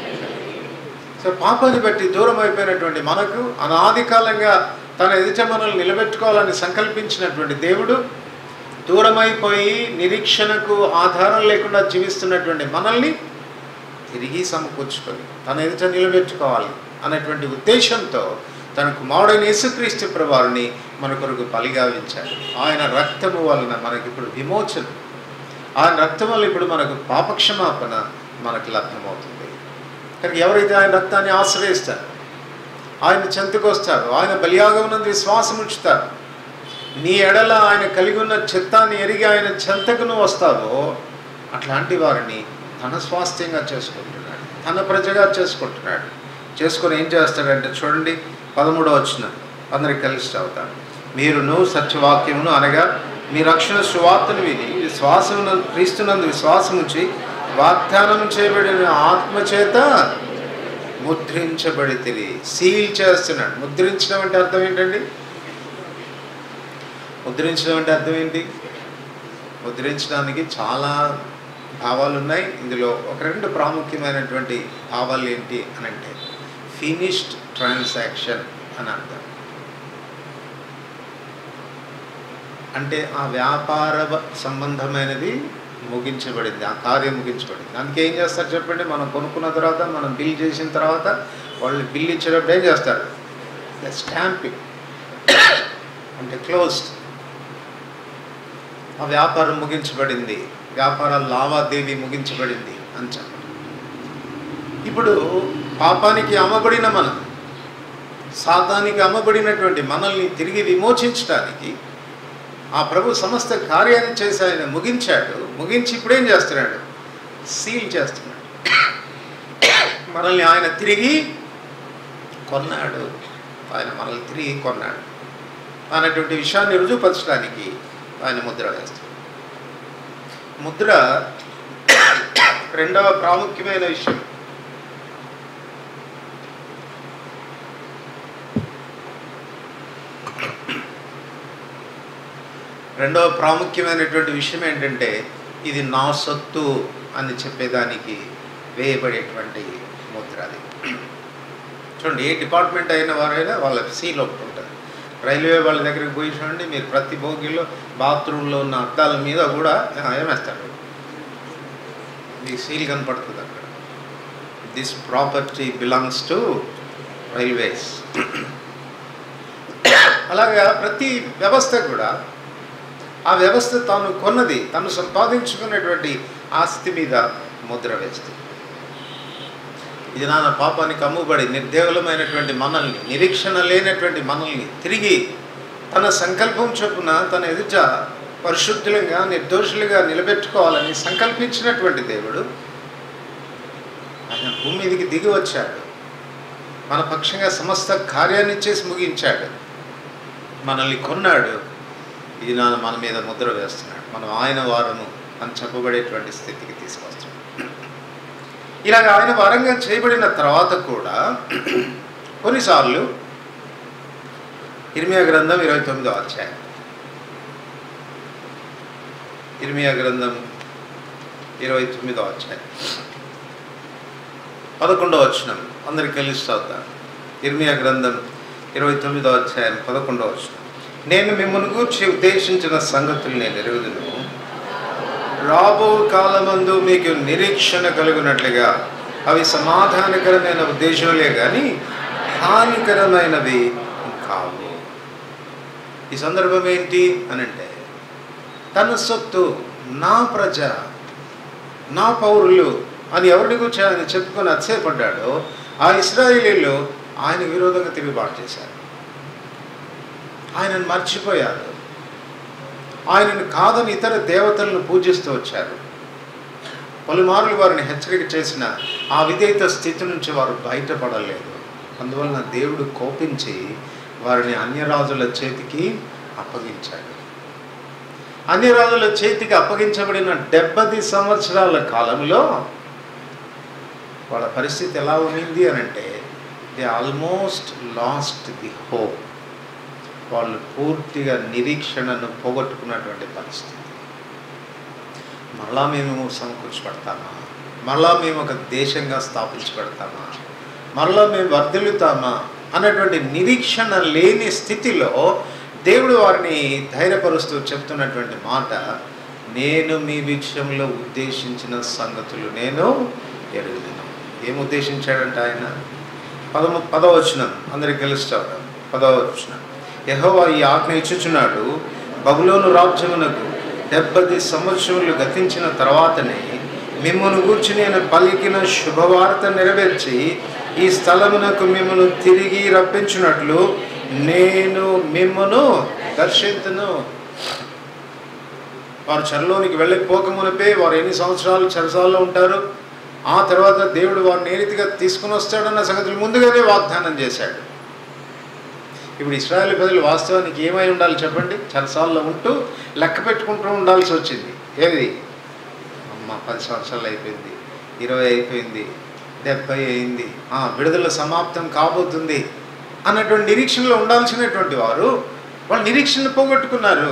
సో పాపాన్ని బట్టి దూరం అయిపోయినటువంటి మనకు అనాది కాలంగా తన ఎదుట మనల్ని నిలబెట్టుకోవాలని సంకల్పించినటువంటి దేవుడు దూరమైపోయి నిరీక్షణకు ఆధారం లేకుండా జీవిస్తున్నటువంటి మనల్ని తిరిగి సమకూర్చుకొని తన ఎదుట నిలబెట్టుకోవాలి అనేటువంటి ఉద్దేశంతో తన కుమారుడైన యేసుక్రీస్తు ప్రభువారిని మన కొరకు బలిగావించాడు ఆయన రక్తము వలన మనకి ఇప్పుడు విమోచన ఆయన రక్తం వల్ల ఇప్పుడు మనకు పాపక్షమాపణ మనకు లభ్యమవుతుంది కానీ ఎవరైతే ఆయన రక్తాన్ని ఆశ్రయిస్తారు ఆయన చెంతకు వస్తారు ఆయన బలియాగమునందు విశ్వాసం ఉంచుతారు నీ ఎడల ఆయన కలిగి ఉన్న చిత్తాన్ని ఎరిగి ఆయన చెంతకును వస్తావో అట్లాంటి వారిని తన స్వాస్థ్యంగా చేసుకుంటున్నాడు తన ప్రజగా చేసుకుంటున్నాడు చేసుకొని ఏం చేస్తాడంటే చూడండి పదమూడవ వచ్చిన అందరికి కలిసి చదువుతాను మీరును సత్యవాక్యమును అనగా మీ రక్షణ సువార్తను విని విశ్వాసమున క్రీస్తునందు విశ్వాసం ఉంచి వాగ్దానం చేయబడిన ఆత్మచేత ముద్రించబడి తెలియ సీల్ చేస్తున్నాడు ముద్రించడం అంటే అర్థం ఏంటండి ముద్రించడం అంటే అర్థం ఏంటి ముద్రించడానికి చాలా భావాలు ఉన్నాయి ఇందులో ఒక రెండు ప్రాముఖ్యమైనటువంటి భావాలు ఏంటి అని అంటే ఫినిష్డ్ ట్రాన్సాక్షన్ అని అర్థం అంటే ఆ వ్యాపార సంబంధమైనది ముగించబడింది ఆ కార్యం ముగించబడింది అందుకే ఏం చేస్తారు చెప్పండి మనం కొనుక్కున్న తర్వాత మనం బిల్ చేసిన తర్వాత వాళ్ళు బిల్ ఇచ్చేటప్పుడు ఏం చేస్తారు స్టాంపింగ్ అంటే క్లోజ్డ్ ఆ వ్యాపారం ముగించబడింది వ్యాపార లావాదేవీ ముగించబడింది అని చెప్పండి ఇప్పుడు పాపానికి అమ్మబడిన మనం సాతానికి అమ్మబడినటువంటి మనల్ని తిరిగి విమోచించడానికి ఆ ప్రభు సమస్త కార్యాన్ని చేసి ఆయన ముగించాడు ముగించి ఇప్పుడేం చేస్తున్నాడు సీల్ చేస్తున్నాడు మనల్ని ఆయన తిరిగి కొన్నాడు ఆయన మనల్ని తిరిగి కొన్నాడు అనేటువంటి విషయాన్ని రుజువుపరచడానికి ఆయన ముద్ర వేస్తాడు ముద్ర రెండవ ప్రాముఖ్యమైన విషయం రెండవ ప్రాముఖ్యమైనటువంటి విషయం ఏంటంటే ఇది నా సొత్తు అని చెప్పేదానికి వేయబడేటువంటి ముద్ర అది చూడండి ఏ డిపార్ట్మెంట్ అయిన వారైనా వాళ్ళ సీల్ ఒకటి ఉంటుంది రైల్వే వాళ్ళ దగ్గరికి పోయి చూడండి మీరు ప్రతి భోగిలో బాత్రూంలో ఉన్న అద్దాల మీద కూడా ఆ, ఏమేస్తారు మీకు సీల్ కనపడుతుంది అక్కడ this property belongs to railways అలాగా ప్రతి వ్యవస్థ కూడా ఆ వ్యవస్థ తాను కొన్నది తను సంపాదించుకున్నటువంటి ఆస్తి మీద ముద్ర వేస్తుంది ఇది నాన్న పాపానికి అమ్ముబడి నిర్దేవులమైనటువంటి మనల్ని నిరీక్షణ లేనటువంటి మనల్ని తిరిగి తన సంకల్పం చొప్పున తన ఎదుట పరిశుద్ధులుగా నిర్దోషులుగా నిలబెట్టుకోవాలని సంకల్పించినటువంటి దేవుడు ఆయన భూమి మీదకి దిగి వచ్చాడు మన పక్షంగా సమస్త కార్యాన్ని చేసి ముగించాడు మనల్ని కొన్నాడు ఇది నా మన మీద ముద్ర వేస్తున్నాడు మనం ఆయన వారము అని చెప్పబడేటువంటి స్థితికి తీసుకొస్తున్నాడు ఇలాగ ఆయన వారంగా చేయబడిన తర్వాత కూడా కొన్నిసార్లు ఇర్మియా గ్రంథం ఇరవై తొమ్మిదో అధ్యాయం ఇర్మియా గ్రంథం ఇరవై తొమ్మిదో అధ్యాయం పదకొండవ వచనం అందరికి కలిసి చదువుతాం ఇర్మియా గ్రంథం ఇరవై తొమ్మిదో అధ్యాయం పదకొండవ వచనం నేను మిమ్మల్ని గూర్చి ఉద్దేశించిన సంగతులు నేను ఎరుగుదును రాబో కాలమందు మీకు నిరీక్షణ కలుగునట్లుగా అవి సమాధానకరమైన ఉద్దేశాలే కానీ హానికరమైనవి కావు ఈ సందర్భం ఏంటి అని అంటే తన సొత్తు నా ప్రజ నా పౌరులు అని ఎవరిని గురించి ఆయన చెప్పుకొని అతిశయపడ్డాడో ఆ ఇస్రాయేలీలు ఆయన విరోధంగా తిరుగుబాటు చేశారు ఆయనను మర్చిపోయారు ఆయనను కాదని ఇతర దేవతలను పూజిస్తూ వచ్చారు పలుమార్లు వారిని హెచ్చరిక చేసిన ఆ విధేయత స్థితి నుంచి వారు బయటపడలేదు అందువలన దేవుడు కోపించి వారిని అన్యరాజుల చేతికి అప్పగించాడు అన్యరాజుల చేతికి అప్పగించబడిన డెబ్బది సంవత్సరాల కాలంలో వాళ్ళ పరిస్థితి ఎలా ఉన్నింది అని అంటే they almost lost the hope వాళ్ళు పూర్తిగా నిరీక్షణను పోగొట్టుకున్నటువంటి పరిస్థితి మళ్ళా మేము సమకూర్చబడతామా మళ్ళా మేము ఒక దేశంగా స్థాపించబడతామా మళ్ళా మేము వర్ధిల్లుతామా అన్నటువంటి నిరీక్షణ లేని స్థితిలో దేవుడు వారిని ధైర్యపరుస్తూ చెప్తున్నటువంటి మాట నేను మీ విషయంలో ఉద్దేశించిన సంగతులు నేను ఎరుగుదును ఏం ఉద్దేశించాడంటే ఆయన పదము పదవచనం అందరికి తెలుస్తాడు పదవచనం యెహోవా ఈ ఆజ్ఞ ఇచ్చుచున్నాడు బబులోను రాజ్యమునకు డెబ్బది సంవత్సరములు గతించిన తర్వాతనే మిమ్మల్ని గూర్చి నేను పలికిన శుభవార్త నెరవేర్చి ఈ స్థలమునకు మిమ్మల్ని తిరిగి రప్పించినట్లు నేను మిమ్మను దర్శించును వారు చెరలోనికి వెళ్ళిపోకమునిపే వారు ఎన్ని సంవత్సరాలు చెరసాల్లో ఉంటారు ఆ తర్వాత దేవుడు వారిని ఏ రీతిగా తీసుకుని వస్తాడన్న సంగతులు ముందుగానే వాగ్దానం చేశాడు ఇప్పుడు ఇస్రాయల్ ప్రజలు వాస్తవానికి ఏమై ఉండాలి చెప్పండి చెరసాల్లో ఉంటూ లెక్క పెట్టుకుంటూ ఉండాల్సి వచ్చింది ఏది అమ్మ పది సంవత్సరాలు అయిపోయింది ఇరవై అయిపోయింది డెబ్బై అయింది ఆ, విడుదల సమాప్తం కాబోతుంది అన్నటువంటి నిరీక్షణలో ఉండాల్సినటువంటి వారు వాళ్ళు నిరీక్షణ పోగొట్టుకున్నారు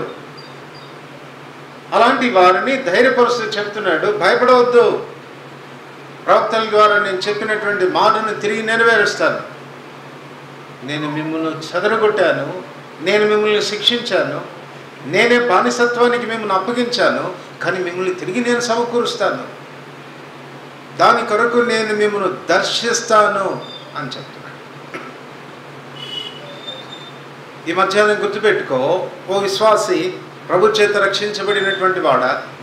అలాంటి వారిని ధైర్యపరుస్తూ చెప్తున్నాడు భయపడవద్దు ప్రవక్తల ద్వారా నేను చెప్పినటువంటి మాటను తిరిగి నెరవేరుస్తాను నేను మిమ్మల్ని చెదరగొట్టాను నేను మిమ్మల్ని శిక్షించాను నేనే బానిసత్వానికి మిమ్మల్ని అప్పగించాను కానీ మిమ్మల్ని తిరిగి నేను సమకూరుస్తాను దాని కొరకు నేను మిమ్మల్ని దర్శిస్తాను అని చెప్తున్నాడు ఈ మధ్యాహ్నం గుర్తుపెట్టుకో ఓ విశ్వాసి ప్రభు చేత రక్షించబడినటువంటి వాడ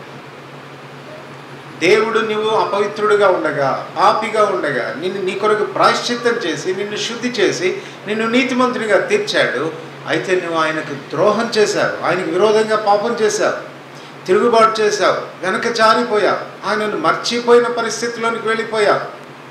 దేవుడు నువ్వు అపవిత్రుడిగా ఉండగా పాపిగా ఉండగా నిన్ను నీ కొరకు ప్రాయశ్చిత్తం చేసి నిన్ను శుద్ధి చేసి నిన్ను నీతిమంతుడిగా తీర్చాడు అయితే నువ్వు ఆయనకు ద్రోహం చేశావు ఆయనకు విరోధంగా పాపం చేశావు తిరుగుబాటు చేశావు వెనక జారిపోయావు ఆయనను మర్చిపోయిన పరిస్థితిలోనికి వెళ్ళిపోయావు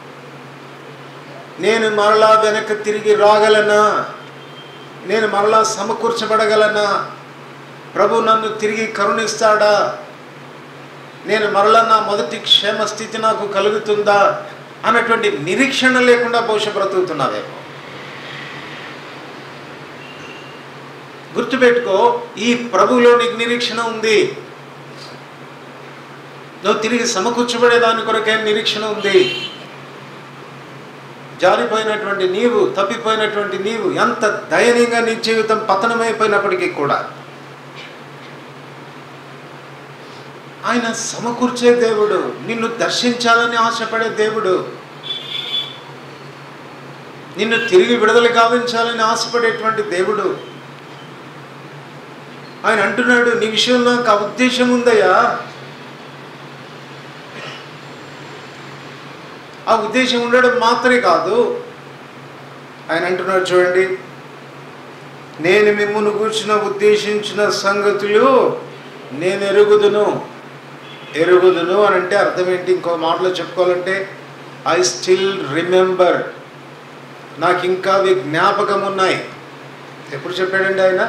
నేను మరలా వెనక తిరిగి రాగలనా నేను మరలా సమకూర్చబడగలనా ప్రభు నన్ను తిరిగి కరుణిస్తాడా నేను మరలా నా మొదటి క్షేమ స్థితి నాకు కలుగుతుందా అన్నటువంటి నిరీక్షణ లేకుండా బహుశా బ్రతుకుతున్నావేమో గుర్తుపెట్టుకో ఈ ప్రభువులో నీకు నిరీక్షణ ఉంది నువ్వు తిరిగి సమకూర్చబడే దాని కొరకే నిరీక్షణ ఉంది జారిపోయినటువంటి నీవు తప్పిపోయినటువంటి నీవు ఎంత దయనీయంగా నీ జీవితం పతనమైపోయినప్పటికీ కూడా ఆయన సమకూర్చే దేవుడు నిన్ను దర్శించాలని ఆశపడే దేవుడు నిన్ను తిరిగి విడుదల కావించాలని ఆశపడేటువంటి దేవుడు ఆయన అంటున్నాడు నీ విషయంలో నాకు ఆ ఉద్దేశం ఉందయ్యా ఆ ఉద్దేశం ఉండడం మాత్రమే కాదు ఆయన అంటున్నాడు చూడండి నేను మిమ్మల్ని కూర్చున్న ఉద్దేశించిన సంగతులు నేను ఎరుగుదును ఎరుగుదును అని అంటే అర్థం ఏంటి ఇంకో మాటలో చెప్పుకోవాలంటే ఐ స్టిల్ రిమెంబర్ నాకు ఇంకా అవి జ్ఞాపకం ఉన్నాయి ఎప్పుడు చెప్పాడండి ఆయన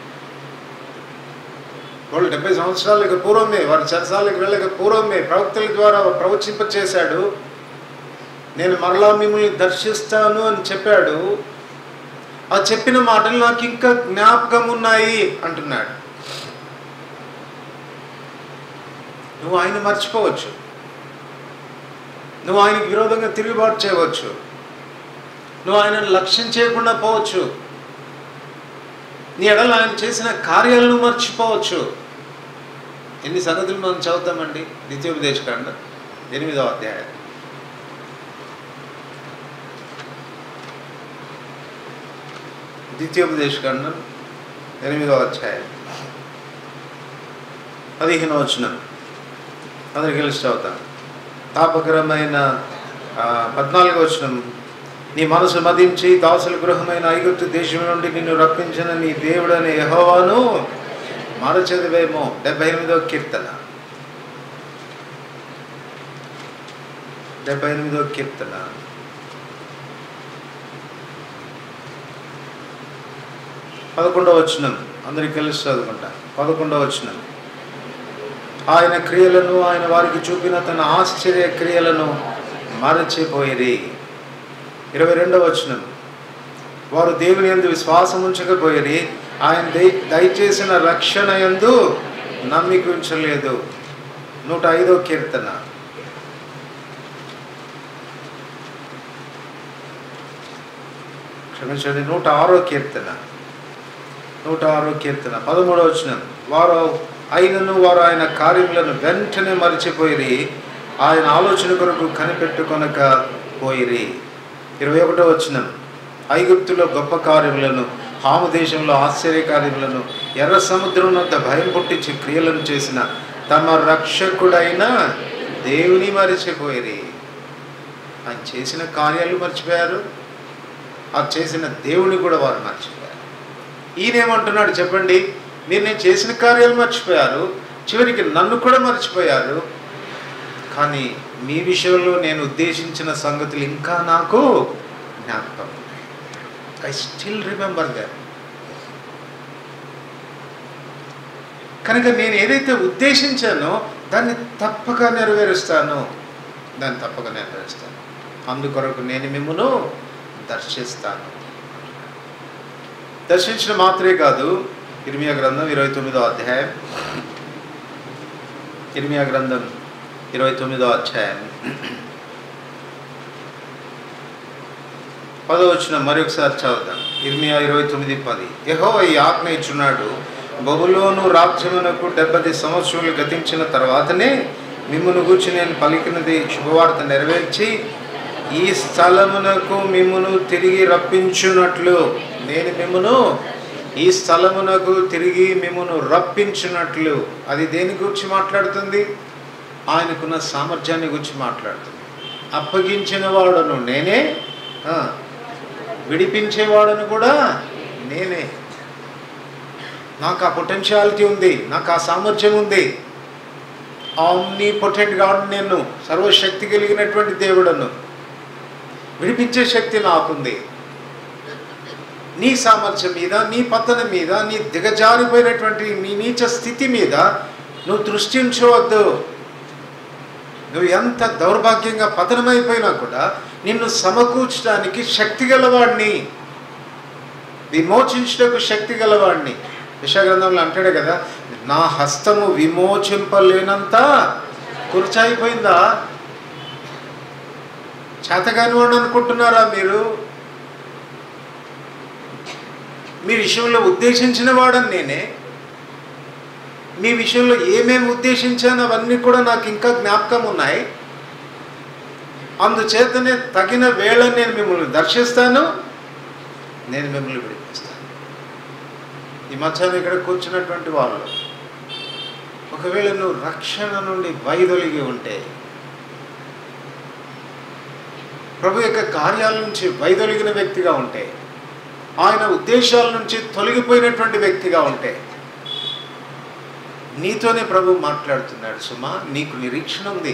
వాళ్ళు డెబ్బై సంవత్సరాలకు పూర్వమే వారి చర్చాలకు వెళ్ళక పూర్వమే ప్రవక్తల ద్వారా ప్రవచింప చేశాడు నేను మరలా మిమ్మల్ని దర్శిస్తాను అని చెప్పాడు ఆ చెప్పిన మాటలు నాకు ఇంకా జ్ఞాపకం ఉన్నాయి అంటున్నాడు నువ్వు ఆయన మర్చిపోవచ్చు నువ్వు ఆయనకి విరోధంగా తిరుగుబాటు చేయవచ్చు నువ్వు ఆయనను లక్ష్యం చేయకుండా పోవచ్చు నీ ఎడల ఆయన చేసిన కార్యాలను మర్చిపోవచ్చు ఎన్ని సంగతులు మనం చదువుతామండి ద్వితీయోపదేశకాండ ఎనిమిదవ అధ్యాయం ద్వితీయోపదేశకాండం ఎనిమిదవ అధ్యాయం పదిహేను వచనం అందరికి కలిసి చదువుతాను తాపకరమైన ఆ, పద్నాలుగో వచనం నీ మనసు మదించి దాసుల గృహమైన ఐగుప్తు దేశం నుండి నిన్ను రప్పించిన నీ దేవుడని యెహోవాను మరచదివేమో డెబ్బై ఎనిమిదో కీర్తన డెబ్బై ఎనిమిదో కీర్తన పదకొండవ వచనం అందరికి కలిసి చదువుకుంటా పదకొండవ వచనం ఆయన క్రియలను ఆయన వారికి చూపిన తన ఆశ్చర్య క్రియలను మరచిపోయిరి ఇరవై రెండవ వచనం వారు దేవుని యందు విశ్వాసం ఉంచకపోయిరి ఆయన దయ దయచేసిన రక్షణ యందు నమ్మిక ఉంచలేదు నూట ఐదో కీర్తన క్షమించండి నూట ఆరో కీర్తన నూట ఆరో కీర్తన పదమూడవ వచనం వారు అయినను వారు ఆయన కార్యములను వెంటనే మరిచిపోయిరి ఆయన ఆలోచన కొరకు కనిపెట్టుకొనక పోయిరి ఇరవై ఒకటో వచనం ఐగుప్తులో గొప్ప కార్యములను హాము దేశంలో ఆశ్చర్య కార్యములను ఎర్ర సముద్రం వద్ద భయం పుట్టించి క్రియలను చేసిన తమ రక్షకుడైన దేవుని మరిచిపోయిరి ఆయన చేసిన కార్యాలు మర్చిపోయారు ఆ చేసిన దేవుని కూడా వారు మర్చిపోయారు ఈయనేమంటున్నాడు చెప్పండి మీరు నేను చేసిన కార్యాలు మర్చిపోయారు చివరికి నన్ను కూడా మర్చిపోయారు కానీ మీ విషయంలో నేను ఉద్దేశించిన సంగతులు ఇంకా నాకు జ్ఞాపకం ఐ స్టిల్ రిమెంబర్ దట్ కనుక నేను ఏదైతే ఉద్దేశించానో దాన్ని తప్పక నెరవేరుస్తాను దాన్ని తప్పక నెరవేరుస్తాను అందుకొరకు నేను మిమ్మను దర్శిస్తాను దర్శించడం మాత్రమే కాదు ఇర్మియా గ్రంథం ఇరవై తొమ్మిదో అధ్యాయం ఇర్మియా గ్రంథం ఇరవై తొమ్మిదో అధ్యాయం పదో వచ్చిన మరొకసారి చదువుదాం ఇర్మియా ఇరవై తొమ్మిది పది యహో ఈ ఆజ్ఞ ఇచ్చున్నాడు బబులోను రాజ్యమునకు డెబ్బది సంవత్సరాలు గతించిన తర్వాతనే మిమ్మును గూర్చి నేను పలికినది శుభవార్త నెరవేర్చి ఈ స్థలమునకు మిమ్మును తిరిగి రప్పించున్నట్లు నేను మిమ్మును ఈ స్థలమునకు తిరిగి మిమ్మును రప్పించినట్లు అది దేని గురించి మాట్లాడుతుంది ఆయనకున్న సామర్థ్యాన్ని గురించి మాట్లాడుతుంది అప్పగించిన వాడను నేనే ఆ, విడిపించేవాడను కూడా నేనే నాకు ఆ పొటెన్షియాలిటీ ఉంది నాకు ఆ సామర్థ్యం ఉంది ఆమ్ని పొటెంట్ గాడ్ నేను సర్వశక్తి కలిగినటువంటి దేవుడను విడిపించే శక్తి నాకుంది నీ సామర్థ్యం మీద నీ పతనం మీద నీ దిగజారిపోయినటువంటి నీ నీచ స్థితి మీద నువ్వు దృష్టి ఉంచవద్దు నువ్వు ఎంత దౌర్భాగ్యంగా పతనమైపోయినా కూడా నిన్ను సమకూర్చడానికి శక్తి గలవాడిని విమోచించుటకు శక్తి గలవాడిని విషగ్రంథంలో అంటాడే కదా నా హస్తము విమోచింపలేనంత కుర్చైపోయిందా చేతగాని వాడు అనుకుంటున్నారా మీరు మీ విషయంలో ఉద్దేశించిన వాడని నేనే మీ విషయంలో ఏమేమి ఉద్దేశించాను అవన్నీ కూడా నాకు ఇంకా జ్ఞాపకం ఉన్నాయి అందుచేతనే తగిన వేళ నేను మిమ్మల్ని దర్శిస్తాను నేను మిమ్మల్ని విడిపిస్తాను ఈ మధ్యాహ్నం ఇక్కడ కూర్చున్నటువంటి వాళ్ళు ఒకవేళ నువ్వు రక్షణ నుండి వైదొలిగి ఉంటే ప్రభు యొక్క కార్యాల నుంచి వైదొలిగిన వ్యక్తిగా ఉంటే ఆయన ఉద్దేశాల నుంచి తొలగిపోయినటువంటి వ్యక్తిగా ఉంటే నీతోనే ప్రభు మాట్లాడుతున్నాడు సుమా నీకు నిరీక్షణ ఉంది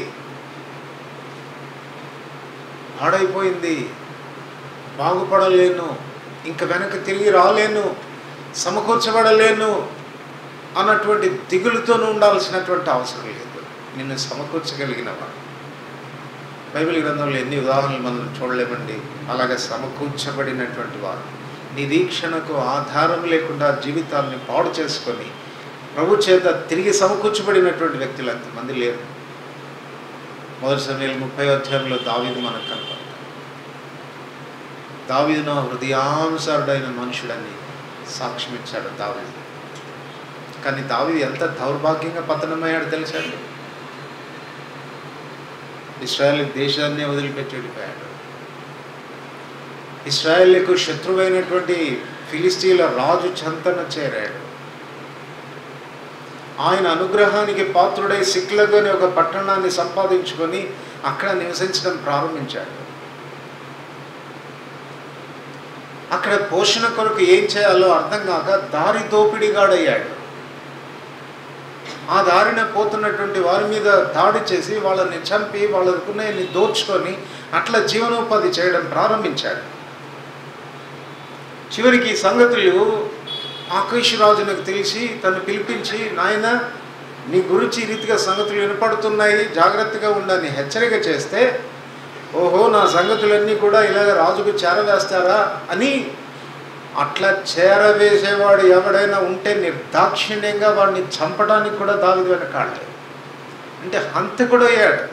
పాడైపోయింది బాగుపడలేను ఇంక వెనక్కి తిరిగి రాలేను సమకూర్చబడలేను అన్నటువంటి దిగులుతోనూ ఉండాల్సినటువంటి అవసరం లేదు నిన్ను సమకూర్చగలిగిన వాడు బైబిల్ గ్రంథంలో ఎన్ని ఉదాహరణలు మనం చూడలేమండి అలాగే సమకూర్చబడినటువంటి వారు నిరీక్షణకు ఆధారం లేకుండా జీవితాన్ని పాడు చేసుకొని ప్రభు చేత తిరిగి సమకూర్చబడినటువంటి వ్యక్తులు అంతమంది లేరు మొదటి సమయంలో ముప్పై అధ్యాయంలో దావీదు మనకు కనపడతాడు దావీదు నా హృదయానుసారుడైన మనుషుడని సాక్ష్యం ఇచ్చాడు దావీదు కానీ దావీదు ఎంత దౌర్భాగ్యంగా పతనమయ్యాడు తెలుసండి ఇస్రాయల్ దేశాన్ని వదిలిపెట్టి వెళ్ళిపోయాడు ఇస్రాయల్కు శత్రువైనటువంటి ఫిలిస్తీన్ల రాజు చెంతన చేరాడు ఆయన అనుగ్రహానికి పాత్రుడై సిక్లగ్ అనే ఒక పట్టణాన్ని సంపాదించుకొని అక్కడ నివసించడం ప్రారంభించాడు అక్కడ పోషణ కొరకు ఏం చేయాలో అర్థం కాక దారి దోపిడిగాడయ్యాడు ఆ దారిన పోతున్నటువంటి వారి మీద దాడి చేసి వాళ్ళని చంపి వాళ్ళకున్నవి దోచుకొని అట్లా జీవనోపాధి చేయడం ప్రారంభించాడు చివరికి ఈ సంగతులు ఆకాశరాజునకు తెలిసి తను పిలిపించి నాయన నీ గురించి ఈ రీతిగా సంగతులు వినపడుతున్నాయి జాగ్రత్తగా ఉండని హెచ్చరిక చేస్తే ఓహో నా సంగతులన్నీ కూడా ఇలాగ రాజుకు చేరవేస్తారా అని అట్లా చేరవేసేవాడు ఎవడైనా ఉంటే నిర్దాక్షిణ్యంగా వాడిని చంపడానికి కూడా దావిది వెనకాడలేదు అంటే హంతకుడు అయ్యాడు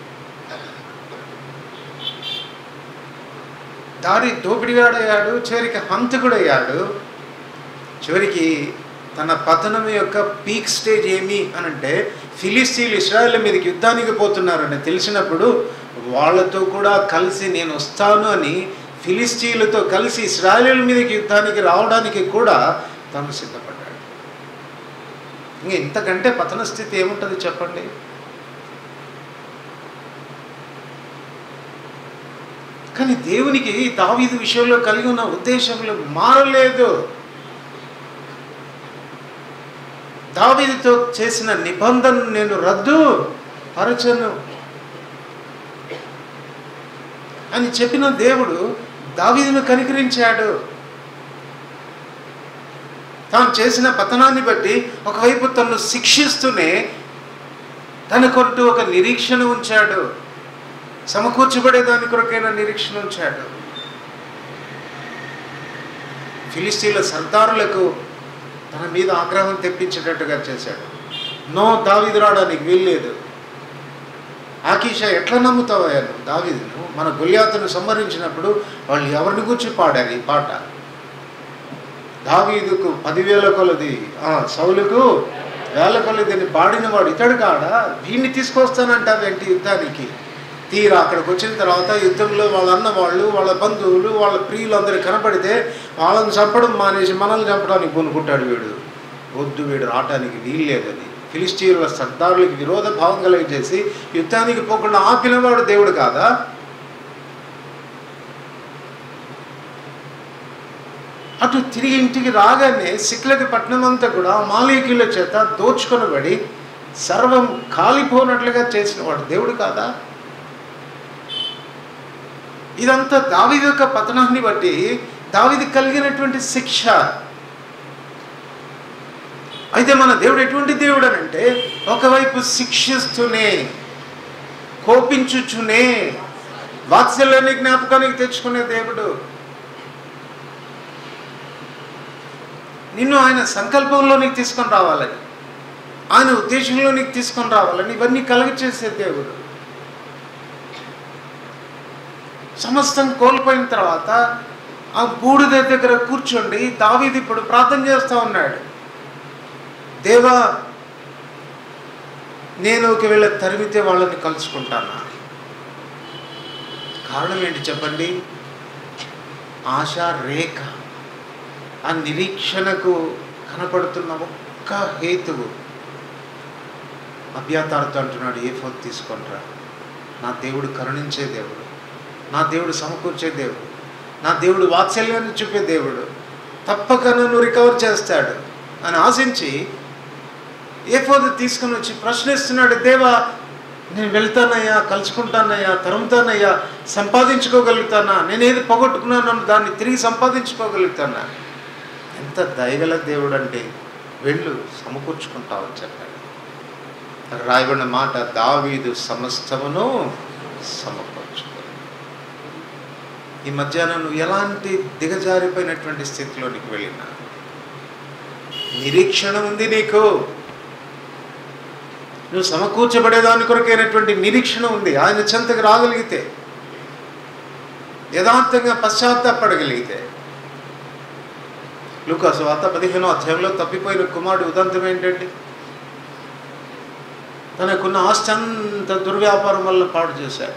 దారి దోపిడిగాడయ్యాడు చివరికి హంతకుడయ్యాడు చివరికి తన పతనం యొక్క పీక్ స్టేజ్ ఏమి అని అంటే ఫిలిస్తీన్లు ఇస్రాయల్ మీదకి యుద్ధానికి పోతున్నారని తెలిసినప్పుడు వాళ్ళతో కూడా కలిసి నేను వస్తాను అని ఫిలిస్తీన్లతో కలిసి ఇస్రాయల్ మీదకి యుద్ధానికి రావడానికి కూడా తను సిద్ధపడ్డాడు ఇంక ఇంతకంటే పతన స్థితి ఏముంటుంది చెప్పండి కానీ దేవునికి దావీదు విషయంలో కలిగి ఉన్న ఉద్దేశంలో మారలేదు దావీదుతో చేసిన నిబంధన నేను రద్దు పరచను అని చెప్పిన దేవుడు దావీదును కనికరించాడు తాను చేసిన పతనాన్ని బట్టి ఒకవైపు తను శిక్షిస్తూనే తనకొంటూ ఒక నిరీక్షణ ఉంచాడు సమకూర్చబడే దాని కొరకైనా నిరీక్షణ ఉంచాడు ఫిలిస్తీన్ల సర్దారులకు తన మీద ఆగ్రహం తెప్పించేటట్టుగా చేశాడు నో దావీదు రావడానికి వీల్లేదు ఆకీష ఎట్లా నమ్ముతావయ్యా నువ్వు దావీదును మన గుళ్యాతను సంహరించినప్పుడు వాళ్ళు ఎవరిని గురించి పాడారు ఈ పాట దావీదుకు పదివేల కొలది ఆ, సౌలుకు వేల కొలదిని పాడిన వాడు ఇతడు కాడ వీడిని తీసుకొస్తానంటావేంటి యుద్ధానికి తీరా అక్కడికి వచ్చిన తర్వాత యుద్ధంలో వాళ్ళ అన్న వాళ్ళు వాళ్ళ బంధువులు వాళ్ళ ప్రియులు అందరూ కనపడితే వాళ్ళని చంపడం మానేసి మనల్ని చంపడానికి కొనుక్కుంటాడు వీడు వద్దు వీడు రావటానికి వీల్లేదని ఫిలిస్టీన్ల సర్దారులకి విరోధ భావం కలిగజేసి యుద్ధానికి పోకుండా ఆపినవాడు దేవుడు కాదా అటు తిరిగి ఇంటికి రాగానే సిక్లకి పట్టణం అంతా కూడా మాలీకుల చేత దోచుకొనబడి సర్వం కాలిపోనట్లుగా చేసిన వాడు దేవుడు కాదా ఇదంతా దావిది యొక్క పతనాన్ని బట్టి దావిది కలిగినటువంటి శిక్ష అయితే మన దేవుడు ఎటువంటి దేవుడు అని అంటే ఒకవైపు శిక్షిస్తూనే కోపించుచునే వాత్సల్యాన్ని జ్ఞాపకానికి తెచ్చుకునే దేవుడు నిన్ను ఆయన సంకల్పంలో నీకు తీసుకొని రావాలని ఆయన ఉద్దేశంలో నీకు తీసుకొని రావాలని ఇవన్నీ కలగ చేసే దేవుడు సమస్తం కోల్పోయిన తర్వాత ఆ బూడిద దగ్గర కూర్చోండి దావీది ఇప్పుడు ప్రార్థన చేస్తూ ఉన్నాడు దేవా నేను ఒకవేళ తరిమితే వాళ్ళని కలుసుకుంటానా కారణం ఏంటి చెప్పండి ఆశ రేఖ ఆ నిరీక్షణకు కనపడుతున్న ఒక్క హేతువు అభ్యాతార్థ అంటున్నాడు ఏ ఫోన్ తీసుకొనిరా నా దేవుడు కరుణించే దేవుడు నా దేవుడు సమకూర్చే దేవుడు నా దేవుడు వాత్సల్యాన్ని చూపే దేవుడు తప్పక నన్ను రికవర్ చేస్తాడు అని ఆశించి ఏ ఫోన్ తీసుకొని వచ్చి ప్రశ్నిస్తున్నాడు దేవా నేను వెళ్తానయ్యా కలుసుకుంటానయ్యా తరుముతానయ్యా సంపాదించుకోగలుగుతానా నేను ఏది పోగొట్టుకున్నానో దాన్ని తిరిగి సంపాదించుకోగలుగుతానా ఎంత దయగల దేవుడు అంటే వెళ్ళు సమకూర్చుకుంటావు అని చెప్పాడు అక్కడ రాయబడిన మాట దావీదు సమస్తమును సమకూర్చుకో ఈ మధ్యాహ్నం నువ్వు ఎలాంటి దిగజారిపోయినటువంటి స్థితిలోనికి వెళ్ళినా నిరీక్షణ ఉంది నీకు నువ్వు సమకూర్చబడేదాని కొరకైనటువంటి నిరీక్షణ ఉంది ఆయన చెంతకు రాగలిగితే యథార్థంగా పశ్చాత్తాపడగలిగితే లూకాసు వార్త పదిహేనో అధ్యాయంలో తప్పిపోయిన కుమారుడు ఉదంతం ఏంటండి తనకున్న ఆస్తి అంత దుర్వ్యాపారం వల్ల పాడు చేశాడు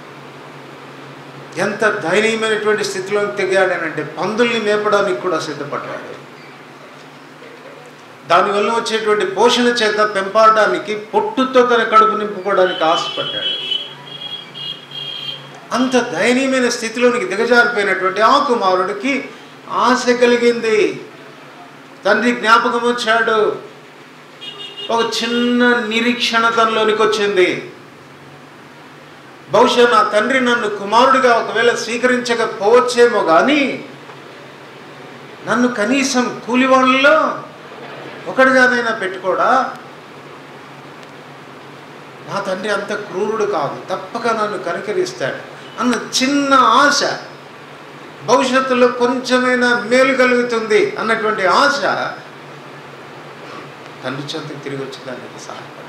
ఎంత దయనీయమైనటువంటి స్థితిలో తెగాడనంటే పందుల్ని మేపడానికి కూడా సిద్ధపడ్డాడు దానివల్ల వచ్చేటువంటి పోషణ చేత పెంపాడడానికి పొట్టుతో తన కడుపు నింపుకోవడానికి ఆశపడ్డాడు అంత దయనీయమైన స్థితిలోనికి దిగజారిపోయినటువంటి ఆ కుమారుడికి ఆశ కలిగింది తండ్రి జ్ఞాపకం వచ్చాడు ఒక చిన్న నిరీక్షణ తనలోనికి వచ్చింది బహుశా నా తండ్రి నన్ను కుమారుడిగా ఒకవేళ స్వీకరించకపోవచ్చేమో కానీ నన్ను కనీసం కూలివాళ్ళలో ఒకటిగానైనా పెట్టుకోడా నా తండ్రి అంత క్రూరుడు కాదు తప్పక నన్ను కనికరిస్తాడు అన్న చిన్న ఆశ భవిష్యత్తులో కొంచెమైనా మేలు కలుగుతుంది అన్నటువంటి ఆశ తండ్రి చెంతకు తిరిగి వచ్చేదానికి సహాయపడి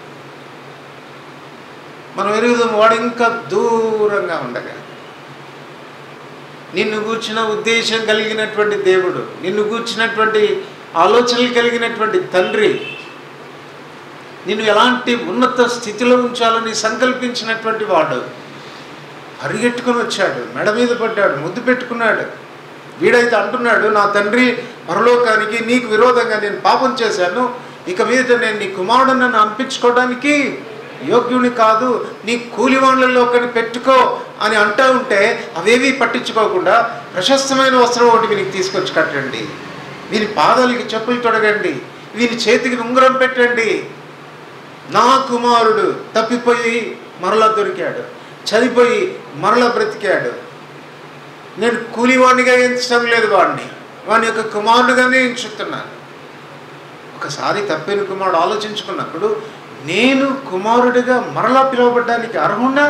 మనం ఎరుగుదాం వాడు ఇంకా దూరంగా ఉండగా నిన్ను కూర్చిన ఉద్దేశం కలిగినటువంటి దేవుడు నిన్ను కూర్చున్నటువంటి ఆలోచనలు కలిగినటువంటి తండ్రి నిన్ను ఎలాంటి ఉన్నత స్థితిలో ఉంచాలని సంకల్పించినటువంటి వాడు పరిగెట్టుకొని వచ్చాడు మెడ మీద పడ్డాడు ముద్దు పెట్టుకున్నాడు వీడైతే అంటున్నాడు నా తండ్రి పరలోకానికి నీకు విరోధంగా నేను పాపం చేశాను ఇక మీద నేను నీ కుమారుడు నన్ను అంపించుకోవడానికి యోగ్యుని కాదు నీ కూలివాళ్లలో ఒకటి పెట్టుకో అని అంటూ ఉంటే అవేవి పట్టించుకోకుండా ప్రశస్తమైన వస్త్రం ఒకటి వీనికి తీసుకొచ్చి కట్టండి వీని పాదాలకి చెప్పులు తొడగండి వీని చేతికి ఉంగరం పెట్టండి నా కుమారుడు తప్పిపోయి మరలా దొరికాడు చనిపోయి మరలా బ్రతికాడు నేను కూలివాడినిగా ఎంచడం లేదు వాడిని వాని యొక్క కుమారుడుగానే ఎంచుతున్నాను ఒకసారి తప్పిన కుమారుడు ఆలోచించుకున్నప్పుడు నేను కుమారుడిగా మరలా పిలువబడ్డానికి అర్హున్నా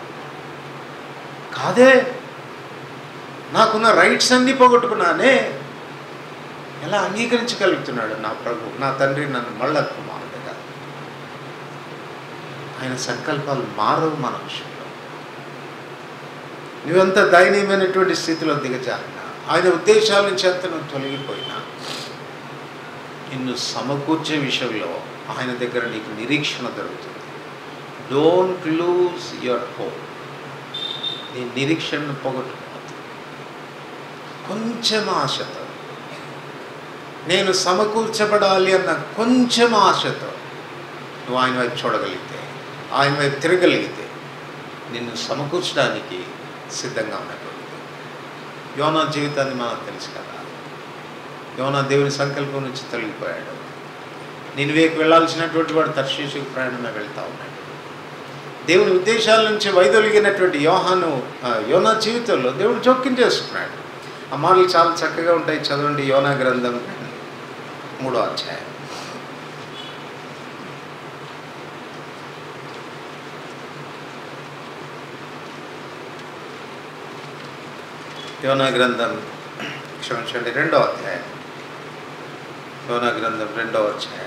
కాదే నాకున్న రైట్స్ అన్నీ పోగొట్టుకున్నానే ఎలా అంగీకరించగలుగుతున్నాడు నా ప్రభు నా తండ్రి నన్ను మళ్ళా కుమారుడిగా ఆయన సంకల్పాలు మారవు మన విషయంలో నువ్వెంత దయనీయమైనటువంటి స్థితిలో దిగజారినా ఆయన ఉద్దేశాల నుంచి అంత నువ్వు తొలగిపోయినా నిన్ను సమకూర్చే విషయంలో ఆయన దగ్గర నీకు నిరీక్షణ దొరుకుతుంది డోంట్ లూజ్ యువర్ హోప్ నీ నిరీక్షణను పోగొట్టుకోవద్దు కొంచెం ఆశతో నేను సమకూర్చబడాలి అన్న కొంచెం ఆశతో నువ్వు ఆయన వైపు చూడగలిగితే ఆయన వైపు తిరగలిగితే నిన్ను సమకూర్చడానికి సిద్ధంగా ఉన్నటువంటిది యోనా జీవితాన్ని మనకు తెలుసు కదా యోనా దేవుని సంకల్పం నుంచి తొలగిపోయాడు నిన్వేకి వెళ్ళాల్సినటువంటి వాడు తర్శీషుకు ప్రయాణమే వెళ్తా ఉన్నాడు దేవుని ఉద్దేశాల నుంచి వైదొలిగినటువంటి యోహాను ఆ, యోనా జీవితంలో దేవుడు జోక్యం చేసుకున్నాడు ఆ మాటలు చాలా చక్కగా ఉంటాయి చదవండి యోనా గ్రంథం మూడో అధ్యాయం యోనా గ్రంథం క్షమించండి రెండో అధ్యాయం యోనా గ్రంథం రెండో అధ్యాయం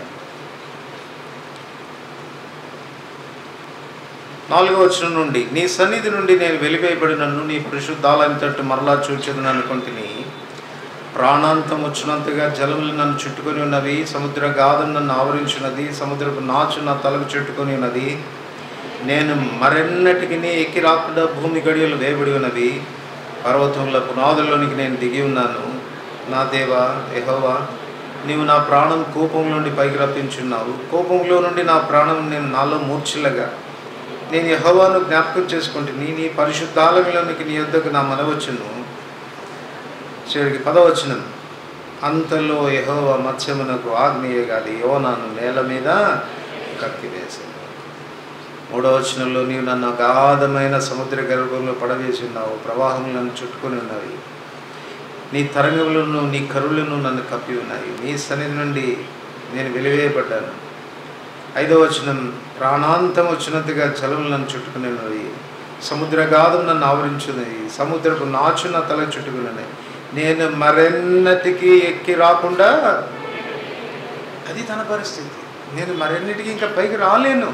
నాలుగో వచనం నుండి నీ సన్నిధి నుండి నేను వెలివేయబడినను నీ పరిశుద్ధాలయం తట్టు మరలా చూచెదను అనుకుంటుని ప్రాణాంతం వచ్చినంతగా జలములు నన్ను చుట్టుకొని ఉన్నవి సముద్ర గాథం నన్ను ఆవరించున్నది సముద్రపు నాచు నా తలకు చుట్టుకొని ఉన్నది నేను మరెన్నటికి ఎక్కి రాకుండా భూమి గడియలు వేయబడి ఉన్నవి పర్వతముల పునాదుల్లోనికి నేను దిగి ఉన్నాను నా దేవా యెహోవా నీవు నా ప్రాణం కోపం నుండి పైకి రప్పించున్నావు కోపంలో నుండి నా ప్రాణం నేను నాలో మూర్ఛిల్లగా నేను యెహోవాను జ్ఞాపకం చేసుకుంటుని నీ పరిశుద్ధాలయంలోనికి నీ యొద్దకు నా మనవచ్చును చివరికి పదవచనం అంతలో యెహోవా మత్స్యమునకు ఆగ్నేయగాలి యోనాను నేల మీద కక్కివేసింది మూడవ వచనంలో నీవు నన్ను అగాధమైన సముద్ర గర్భంలో పడవేసి ఉన్నావు ప్రవాహములు నన్ను చుట్టుకొని ఉన్నవి నీ తరంగములను నీ కరువులను నన్ను కప్పి ఉన్నాయి నీ సన్నిధి నుండి నేను వెలివేయబడ్డాను ఐదవ వచనం ప్రాణాంతం వచ్చినంతగా జలములు నన్ను చుట్టుకుని ఉన్నవి సముద్ర గాధం నన్ను ఆవరించున్నది సముద్రపు నాచు నా తల చుట్టుకున్నది నేను మరెన్నటికి ఎక్కి రాకుండా అది తన పరిస్థితి నేను మరెన్నిటికి ఇంకా పైకి రాలేను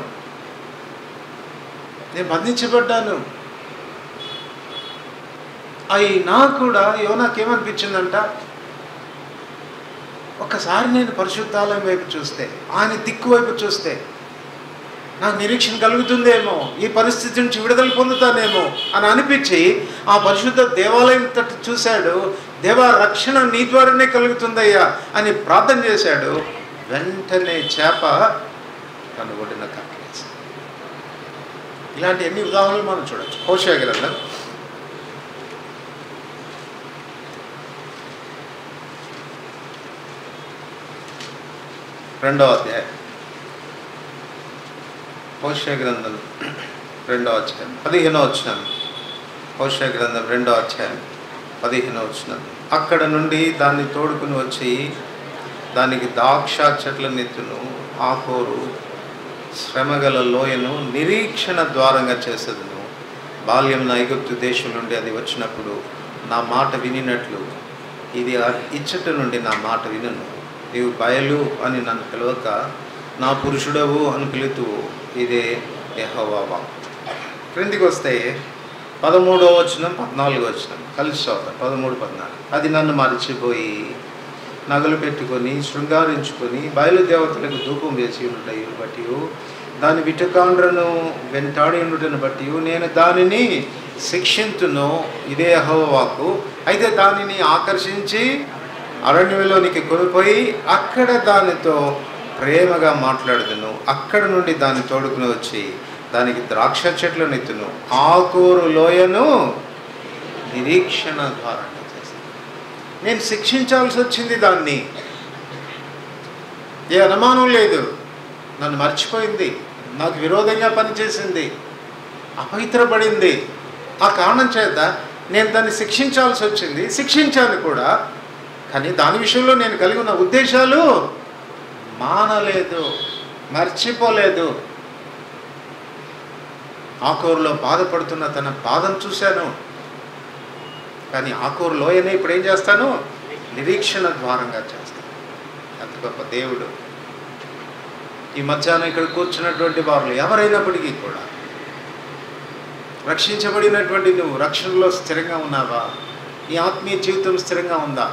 నేను బంధించబడ్డాను అయినా కూడా యోనాకేమనిపించిందంట ఒక్కసారి నేను పరిశుద్ధాలయం వైపు చూస్తే ఆయన దిక్కు వైపు చూస్తే నాకు నిరీక్షణ కలుగుతుందేమో ఈ పరిస్థితి నుంచి విడుదల పొందుతానేమో అని అనిపించి ఆ పరిశుద్ధ దేవాలయం తట్టు చూశాడు దేవా రక్షణ నీ ద్వారానే కలుగుతుందయ్యా అని ప్రార్థన చేశాడు వెంటనే చేప తన ఒడిన కక్కేసింది ఇలాంటి ఎన్ని ఉదాహరణలు మనం చూడొచ్చు హోషా గ్రంథం రెండవ అధ్యాయం హోషా గ్రంథం రెండవ అధ్యాయం పదిహేనో వచ్చినాం హోషా గ్రంథం రెండో అధ్యాయం పదిహేనో వచ్చినాం అక్కడ నుండి దాన్ని తోడుకుని వచ్చి దానికి దాక్ష చెట్ల నెత్తును ఆకోరు శ్రమగల లోయను నిరీక్షణ ద్వారంగా చేసేదను బాల్యం ఐగుప్తు దేశం నుండి అది వచ్చినప్పుడు నా మాట వినినట్లు ఇది ఆ ఇచ్చట నుండి నా మాట వినను నీవు బయలు అని నన్ను పిలవక నా పురుషుడవు అని పిలుతూ ఇదే యెహోవా క్రిందికి వస్తే పదమూడవ వచనం పద్నాలుగో వచనం కలిసి చదువుతాం పదమూడు పద్నాలుగు అది నన్ను మరిచిపోయి నగలు పెట్టుకొని శృంగారించుకొని బయలుదేవతలకు ధూపం వేసి ఉండటం బట్టి దాని విటకాండ్రను వెంటాడి ఉండటను బట్టి నేను దానిని శిక్షింతును ఇదే అహోవాకు అయితే దానిని ఆకర్షించి అరణ్యంలోనికి కొనిపోయి అక్కడ దానితో ప్రేమగా మాట్లాడుదును అక్కడ నుండి దాన్ని తోడుకుని వచ్చి దానికి ద్రాక్ష చెట్లను ఎత్తును ఆకూరు లోయను నిరీక్షణ ద్వారా చేస్తాను నేను శిక్షించాల్సి వచ్చింది దాన్ని ఏ అనుమానం లేదు నన్ను మర్చిపోయింది నాకు విరోధంగా పనిచేసింది అపవిత్రపడింది ఆ కారణం చేత నేను దాన్ని శిక్షించాల్సి వచ్చింది శిక్షించాను కూడా కానీ దాని విషయంలో నేను కలిగి ఉన్న ఉద్దేశాలు మానలేదు మర్చిపోలేదు ఆకూరులో బాధపడుతున్న తన బాధను చూశాను కానీ ఆకూరు లోయనే ఇప్పుడు ఏం చేస్తాను నిరీక్షణ ద్వారంగా చేస్తాను అంత గొప్ప దేవుడు ఈ మధ్యాహ్నం ఇక్కడ కూర్చున్నటువంటి వారు ఎవరైనప్పటికీ కూడా రక్షించబడినటువంటి నువ్వు రక్షణలో స్థిరంగా ఉన్నావా నీ ఆత్మీయ జీవితం స్థిరంగా ఉందా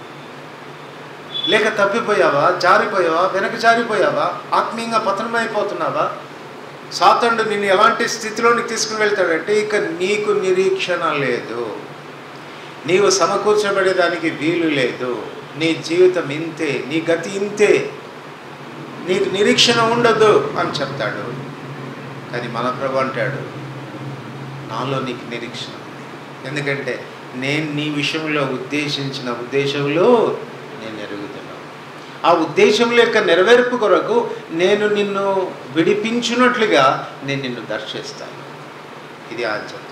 లేక తప్పిపోయావా జారిపోయావా వెనక జారిపోయావా ఆత్మీయంగా పతనమైపోతున్నావా సాతండు నిన్ను ఎలాంటి స్థితిలోనికి తీసుకుని వెళ్తాడంటే ఇక నీకు నిరీక్షణ లేదు నీవు సమకూర్చబడేదానికి వీలు లేదు నీ జీవితం ఇంతే నీ గతి ఇంతే నీకు నిరీక్షణ ఉండదు అని చెప్తాడు కానీ మన ప్రభు అంటాడు నాలో నీకు నిరీక్షణ ఉంది. ఎందుకంటే నేను నీ విషయంలో ఉద్దేశించిన ఉద్దేశంలో నేను ఎరుగుతున్నాను ఆ ఉద్దేశం యొక్క నెరవేర్పు కొరకు నేను నిన్ను విడిపించున్నట్లుగా నేను నిన్ను దర్శిస్తాను ఇది ఆయన చెప్తున్నాడు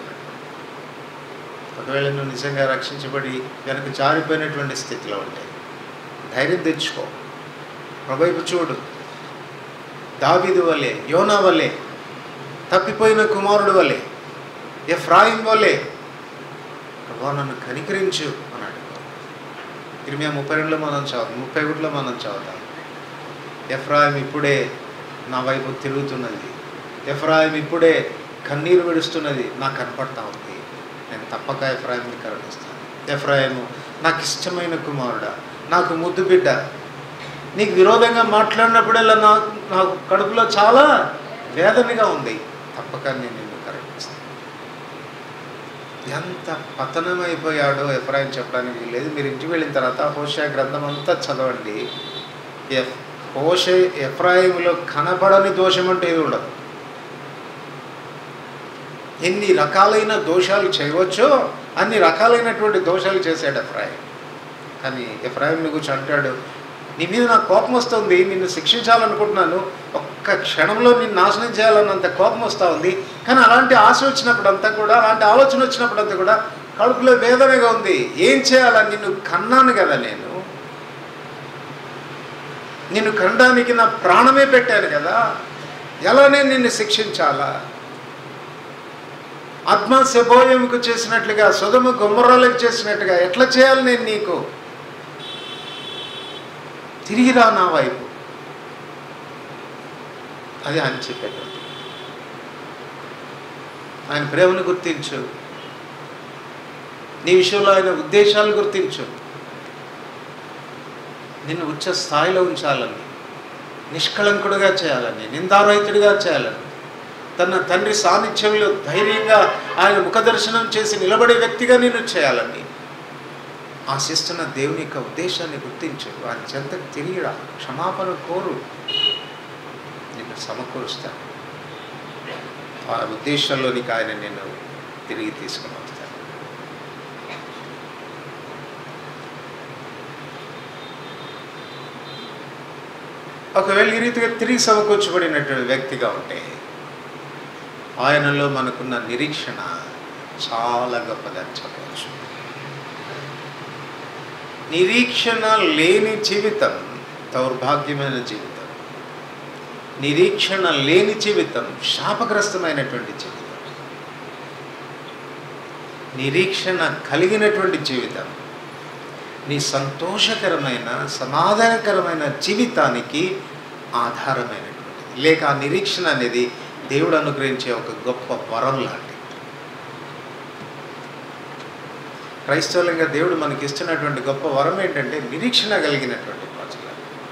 ఒకవేళ నువ్వు నిజంగా రక్షించబడి వెనక జారిపోయినటువంటి స్థితిలో ఉంటే ధైర్యం తెచ్చుకో ప్రభైపు చూడు దావీదు వలె యోనా వలె తప్పిపోయిన కుమారుడు వలె ఎఫ్రాయిం వలె ప్రభా ప్రభా నన్ను కనికరించు అన్నాడు ఇరవై ముప్పై రెండులో మనం చదువు ముప్పై ఒకటిలో మనం చదువుతాం ఎఫ్రాయిం ఇప్పుడే నా వైపు తిరుగుతున్నది ఎఫ్రాయిం ఇప్పుడే కన్నీరు విడుస్తున్నది నాకు కనపడతా ఉంది నేను తప్పక ఎఫ్రాయింని కరుణిస్తాను ఎఫ్రాయిము నాకు ఇష్టమైన కుమారుడా నాకు ముద్దు బిడ్డ నీకు విరోధంగా మాట్లాడినప్పుడల్లా నాకు నాకు కడుపులో చాలా వేదనగా ఉంది తప్పక నేను నిన్ను కరుణిస్తాను ఎంత పతనమైపోయాడో ఎఫ్రాయిం చెప్పడానికి లేదు మీరు ఇంటికి వెళ్ళిన తర్వాత హోషా గ్రంథం అంతా చదవండి ఎఫ్ హోషే ఎఫ్రాయిములో కనపడని దోషం అంటే ఏది ఉండదు ఎన్ని రకాలైన దోషాలు చేయవచ్చో అన్ని రకాలైనటువంటి దోషాలు చేశాడు ఎఫ్రాయిం కానీ ఎఫ్రాయింని గురించి అంటాడు నీ మీద నాకు కోపం వస్తుంది నిన్ను శిక్షించాలనుకుంటున్నాను ఒక్క క్షణంలో నిన్ను నాశనం చేయాలన్నంత కోపం వస్తూ ఉంది కానీ అలాంటి ఆశ వచ్చినప్పుడు అంతా కూడా అలాంటి ఆలోచన వచ్చినప్పుడు అంతా కూడా కడుపులో వేదనగా ఉంది ఏం చేయాలా నిన్ను కన్నాను కదా నేను నిన్ను కనడానికి నా ప్రాణమే పెట్టాను కదా ఎలా నేను నిన్ను శిక్షించాలా ఆత్మ శబోయముకు చేసినట్లుగా సుధము గుమ్మరాలకు చేసినట్టుగా ఎట్లా చేయాలి నేను నీకు తిరిగి రా నా వైపు అది ఆయన చెప్పేటట్టు ఆయన ప్రేమను గుర్తించు నీ విషయంలో ఆయన ఉద్దేశాలు గుర్తించు నిన్ను ఉచ్చ స్థాయిలో ఉంచాలని నిష్కళంకుడుగా చేయాలని నిందారహితుడిగా చేయాలని తన తండ్రి సాన్నిధ్యంలో ధైర్యంగా ఆయన ముఖదర్శనం చేసి నిలబడే వ్యక్తిగా నిన్ను చేయాలని ఆశిస్తున్న దేవుని యొక్క ఉద్దేశాన్ని గుర్తించు ఆయన చెంతకు తిరిగిరా క్షమాపణ కోరు నిన్ను సమకూరుస్తాను ఆ ఉద్దేశంలోనికి ఆయన నిన్ను తిరిగి తీసుకుని వస్తాను ఒకవేళ ఈ రీతిగా తిరిగి సమకూర్చబడినటువంటి వ్యక్తిగా ఉంటే ఆయనలో మనకున్న నిరీక్షణ చాలా గొప్పదని చెప్పవచ్చు నిరీక్షణ లేని జీవితం దౌర్భాగ్యమైన జీవితం నిరీక్షణ లేని జీవితం శాపగ్రస్తమైనటువంటి జీవితం నిరీక్షణ కలిగినటువంటి జీవితం నీ సంతోషకరమైన సమాధానకరమైన జీవితానికి ఆధారమైనటువంటిది లేక ఆ నిరీక్షణ అనేది దేవుడు అనుగ్రహించే ఒక గొప్ప వరం లాంటిది క్రైస్తవులంగా దేవుడు మనకి ఇస్తున్నటువంటి గొప్ప వరం ఏంటంటే నిరీక్షణ కలిగినటువంటి ప్రజలు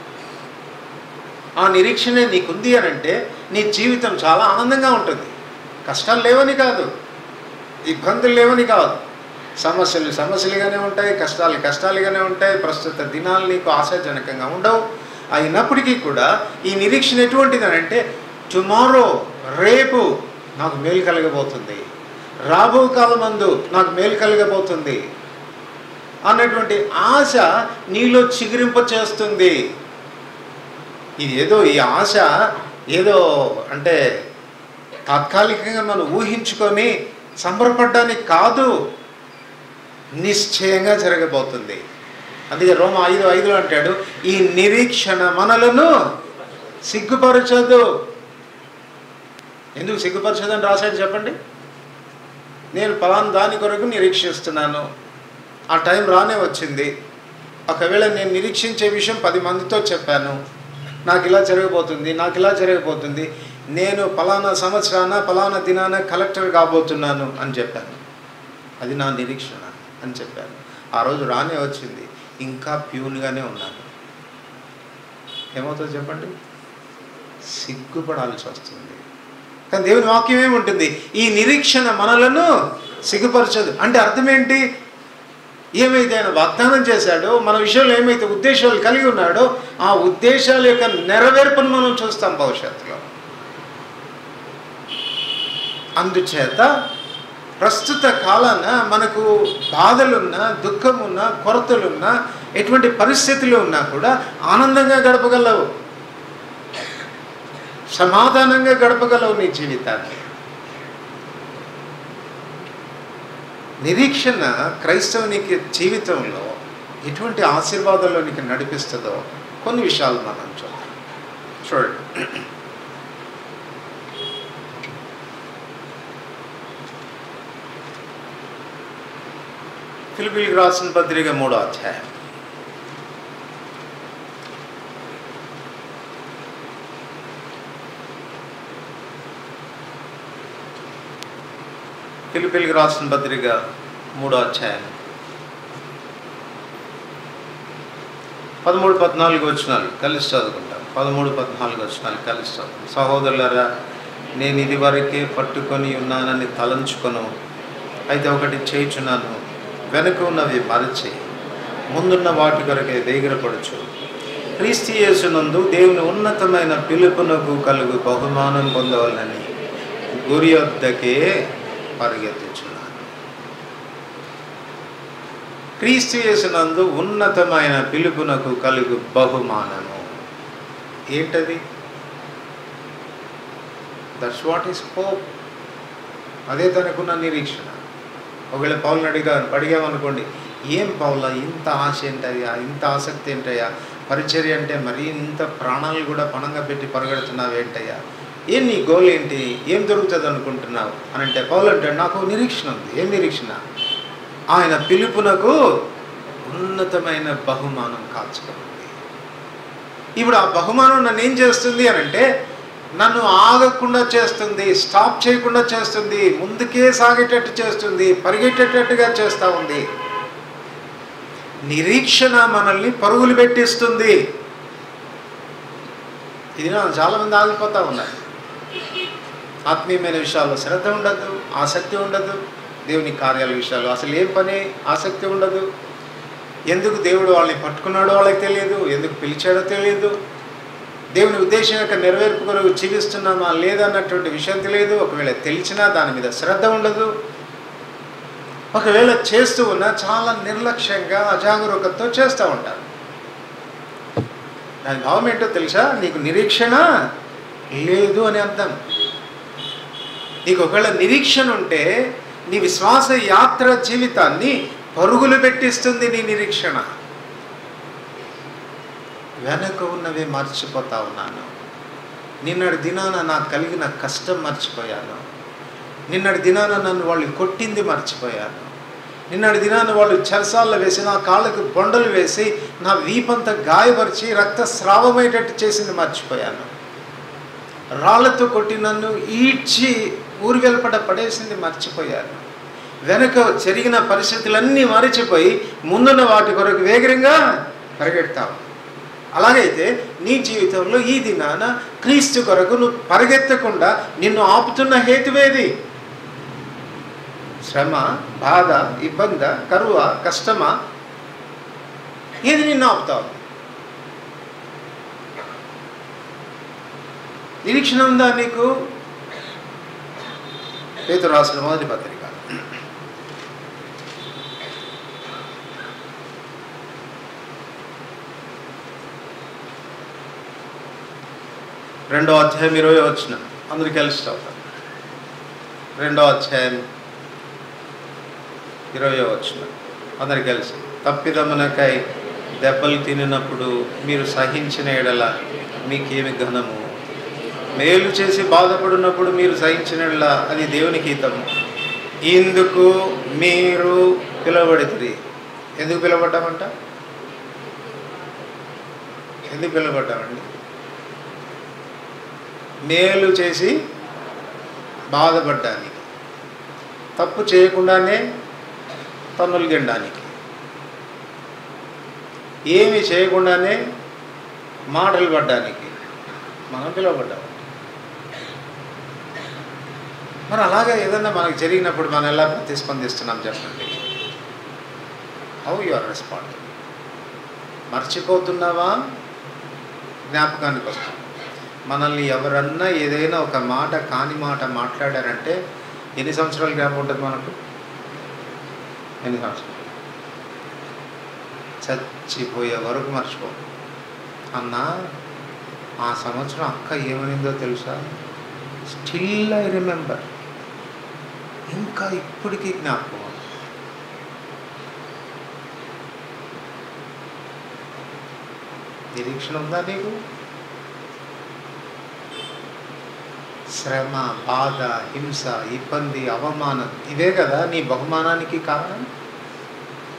ఆ నిరీక్షణ నీకుంది అని అంటే నీ జీవితం చాలా ఆనందంగా ఉంటుంది కష్టాలు లేవని కాదు ఇబ్బందులు లేవని కాదు సమస్యలు సమస్యలుగానే ఉంటాయి కష్టాలు కష్టాలుగానే ఉంటాయి ప్రస్తుత దినాలు నీకు ఆశాజనకంగా ఉండవు అయినప్పటికీ కూడా ఈ నిరీక్షణ ఎటువంటిది అని అంటే టుమారో రేపు నాకు మేలు కలగబోతుంది రాబో కాలమందు నాకు మేలు కలగబోతుంది అన్నటువంటి ఆశ నీలో చిగురింప చేస్తుంది ఇది ఏదో ఈ ఆశ ఏదో అంటే తాత్కాలికంగా మనం ఊహించుకొని సంబరపడడానికి కాదు నిశ్చయంగా జరగబోతుంది అందుకే రోమ ఐదు ఐదులో అంటాడు ఈ నిరీక్షణ మనలను సిగ్గుపరచదు ఎందుకు సిగ్గుపరచదని రాశాడు చెప్పండి నేను పలానా దాని కొరకు నిరీక్షిస్తున్నాను ఆ టైం రానే వచ్చింది ఒకవేళ నేను నిరీక్షించే విషయం పది మందితో చెప్పాను నాకు ఇలా జరగబోతుంది నాకు ఇలా జరగబోతుంది నేను పలానా సంవత్సరాన పలానా దినాన కలెక్టర్ కాబోతున్నాను అని చెప్పాను అది నా నిరీక్షణ అని చెప్పాను ఆ రోజు రానే వచ్చింది ఇంకా ప్యూన్గానే ఉన్నాను ఏమవుతుందో చెప్పండి సిగ్గుపడాల్సి వస్తుంది కానీ దేవుని వాక్యం ఏముంటుంది ఈ నిరీక్షణ మనలను సిగ్గుపరచదు అంటే అర్థం ఏంటి ఏమైతే ఆయన వాగ్దానం చేశాడో మన విషయంలో ఏమైతే ఉద్దేశాలు కలిగి ఉన్నాడో ఆ ఉద్దేశాల యొక్క నెరవేర్పును మనం చూస్తాం భవిష్యత్తులో అందుచేత ప్రస్తుత కాలాన మనకు బాధలున్నా దుఃఖమున్నా కొరతలున్నా ఎటువంటి పరిస్థితులు ఉన్నా కూడా ఆనందంగా గడపగలవు సమాధానంగా గడపగలవు నీ జీవితాన్ని నిరీక్షణ క్రైస్తవునికి జీవితంలో ఎటువంటి ఆశీర్వాదంలోనికి నడిపిస్తుందో కొన్ని విషయాలు మనం చూద్దాం చూడండి ఫిలిపిల్కి రాసిన పత్రిక మూడో అధ్యాయం ఫిలిపిల్కి రాసిన పత్రిక మూడో అధ్యాయం పదమూడు పద్నాలుగు వచ్చినాలు కలిసి చదువుకుంటాం పదమూడు పద్నాలుగు వచ్చినాలు కలిసి చదువుకుంటాం సహోదరులారా నేను ఇది వరకే పట్టుకొని ఉన్నానని తలంచుకొను అయితే ఒకటి చేయుచున్నాను వెనుక ఉన్నవి మరచి ముందున్న వాటి కొరకే వేగిరపడుచు క్రీస్తు యేసునందు దేవుని ఉన్నతమైన పిలుపునకు కలుగు బహుమానం పొందవాలని గురి వద్దకే పరిగెత్తుచున్నాను క్రీస్తు యేసునందు ఉన్నతమైన పిలుపునకు కలుగు బహుమానము ఏంటది దట్స్ వాట్ ఈస్ హోప్ అదే తనకున్న నిరీక్షణ ఒకవేళ పౌలను అడిగాను అడిగామనుకోండి ఏం పౌల ఇంత ఆశ ఏంటయ్యా ఇంత ఆసక్తి ఏంటయ్యా పరిచర్య అంటే మరీ ఇంత ప్రాణాలు కూడా పణంగా పెట్టి పరిగెడుతున్నావు ఏంటయ్యా ఏం నీ గోల్ ఏంటి ఏం దొరుకుతుంది అనుకుంటున్నావు అని అంటే పౌలు అంటే నాకు నిరీక్షణ ఉంది ఏం నిరీక్షణ ఆయన పిలుపునకు ఉన్నతమైన బహుమానం కాచుకుంది ఇప్పుడు ఆ బహుమానం నన్ను ఏం చేస్తుంది అని అంటే నన్ను ఆగకుండా చేస్తుంది స్టాప్ చేయకుండా చేస్తుంది ముందుకే సాగేటట్టు చేస్తుంది పరిగెట్టేటట్టుగా చేస్తూ ఉంది నిరీక్షణ మనల్ని పరుగులు పెట్టిస్తుంది ఇది నా చాలామంది ఆగిపోతూ ఉన్నారు ఆత్మీయమైన విషయాల్లో శ్రద్ధ ఉండదు ఆసక్తి ఉండదు దేవుని కార్యాల విషయాలు అసలు ఏం పని ఆసక్తి ఉండదు ఎందుకు దేవుడు వాళ్ళని పట్టుకున్నాడో వాళ్ళకి తెలియదు ఎందుకు పిలిచాడో తెలియదు దేవుని ఉద్దేశం యొక్క నెరవేర్పు కొరకు జీవిస్తున్నామా లేదన్నటువంటి విషయం తెలియదు ఒకవేళ తెలిసినా దాని మీద శ్రద్ధ ఉండదు ఒకవేళ చేస్తూ ఉన్నా చాలా నిర్లక్ష్యంగా అజాగరూకతతో చేస్తూ ఉంటారు దాని భావం ఏంటో తెలుసా నీకు నిరీక్షణ లేదు అని అర్థం నీకు ఒకవేళ నిరీక్షణ ఉంటే నీ విశ్వాస యాత్ర జీవితాన్ని పరుగులు పెట్టిస్తుంది నీ నిరీక్షణ వెనక ఉన్నవి మర్చిపోతా ఉన్నాను నిన్నటి దినాన నాకు కలిగిన కష్టం మర్చిపోయాను నిన్నటి దినాన నన్ను వాళ్ళు కొట్టింది మర్చిపోయాను నిన్నటి దినాన వాళ్ళు చెరసాల్లో వేసి నా కాళ్ళకు బొండలు వేసి నా వీపంతా గాయపరిచి రక్తస్రావమయ్యేటట్టు చేసింది మర్చిపోయాను రాళ్లతో కొట్టి నన్ను ఈడ్చి ఊరు వెలుపట పడేసింది మర్చిపోయాను వెనుక జరిగిన పరిస్థితులన్నీ మరిచిపోయి ముందున్న వాటి కొరకు వేగరంగా పరిగెడతావు అలాగైతే నీ జీవితంలో ఈ దినాన క్రీస్తు కొరకు నువ్వు పరిగెత్తకుండా నిన్ను ఆపుతున్న హేతువేది శ్రమ బాధ ఇబ్బంద కరువ కష్టమా ఏది నిన్ను ఆపుతావు నిరీక్షణ ఉందా నీకు పేతురు రాసిన మొదటి పత్రిక రెండో అధ్యాయం ఇరవై వచ్చిన అందరు కలిసి చదువుతాం రెండో అధ్యాయం ఇరవై వచ్చిన అందరు కలిసి తప్పిదమునకై దెబ్బలు తినినప్పుడు మీరు సహించిన ఎడల మీకేమి ఘనము మేలు చేసి బాధపడినప్పుడు మీరు సహించిన ఎడల అది దేవునికి హితము ఇందుకు మీరు పిలువబడితే ఎందుకు పిలువబడ్డామంట ఎందుకు పిలువబడ్డామండి మేలు చేసి బాధపడ్డానికి తప్పు చేయకుండానే తన్నులు గిండడానికి ఏమి చేయకుండానే మాటలు పడ్డానికి మనం పిలువబడ్డాం మరి అలాగే ఏదన్నా మనకు జరిగినప్పుడు మనం ఎలా ప్రతిస్పందిస్తున్నాం చెప్పండి హౌ యు ఆర్ రెస్పాండ్ మర్చిపోతున్నావా జ్ఞాపకానికి వస్తుంది మనల్ని ఎవరన్నా ఏదైనా ఒక మాట కాని మాట మాట్లాడారంటే ఎన్ని సంవత్సరాలు జ్ఞాపకం ఉంటుంది మనకు ఎన్ని సంవత్సరాలు చచ్చిపోయే వరకు మర్చిపో అన్నా ఆ సంవత్సరం అక్క ఏమనిందో తెలుసా స్టిల్ ఐ రిమెంబర్ ఇంకా ఇప్పటికీ జ్ఞాపకం ఉంది. నిరీక్షణ ఉందా నీకు శ్రమ బాధ హింస ఇబ్బంది అవమానం ఇవే కదా నీ బహుమానానికి కారణం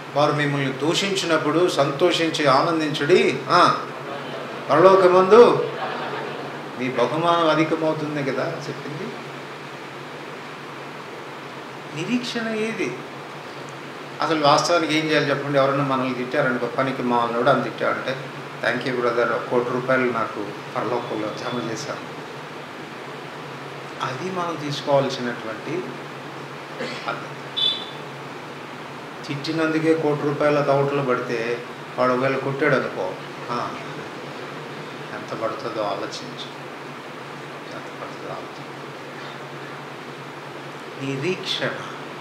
వారు మిమ్మల్ని దూషించినప్పుడు సంతోషించి ఆనందించుడి ఆ, పరలోకమందు మీ బహుమానం అధికమవుతుంది కదా చెప్పింది నిరీక్షణ ఏది అసలు వాస్తవానికి ఏం చేయాలి చెప్పండి ఎవరైనా మనల్ని తిట్టారనుకో పనికి మామూలు అని తిట్టారంటే థ్యాంక్ యూ బ్రదర్ ఒక కోటి రూపాయలు నాకు పరలోకంలో జమ చేశాను అది మనం తీసుకోవాల్సినటువంటి పద్ధతి తిట్టినందుకే కోటి రూపాయల తౌటలో పడితే వాడు ఒకవేళ కొట్టాడు అనుకో ఆ, ఎంత పడుతుందో ఆలోచించు ఎంత పడుతుందో ఆలోచించు నిరీక్షణ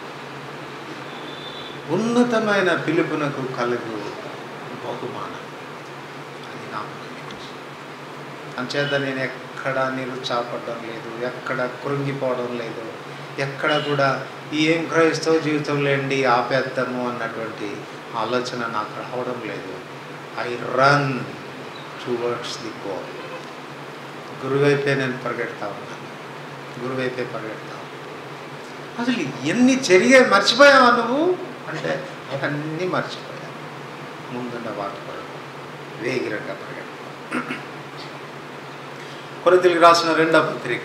ఉన్నతమైన పిలుపునకు కలుగు బహుమానం అది నాకు నిరీక్షణ. అంచేత నేను ఎక్కడ నిరుత్సాహపడడం లేదు ఎక్కడ కృంగిపోవడం లేదు ఎక్కడ కూడా ఏం క్రైస్తవ జీవితంలో ఏంటి ఆపేద్దాము అన్నటువంటి ఆలోచన నాకు రావడం లేదు I run towards the goal గురువైపే నేను పరిగెడతా ఉన్నాను గురువైపే పరిగెడతా ఉన్నాను. అసలు ఎన్ని జరిగే మర్చిపోయావా నువ్వు అంటే అవన్నీ మర్చిపోయాను ముందున్న వాటి కొరకు వేగిరంగా పరిగెడతా కొరతలకు రాసిన రెండవ పత్రిక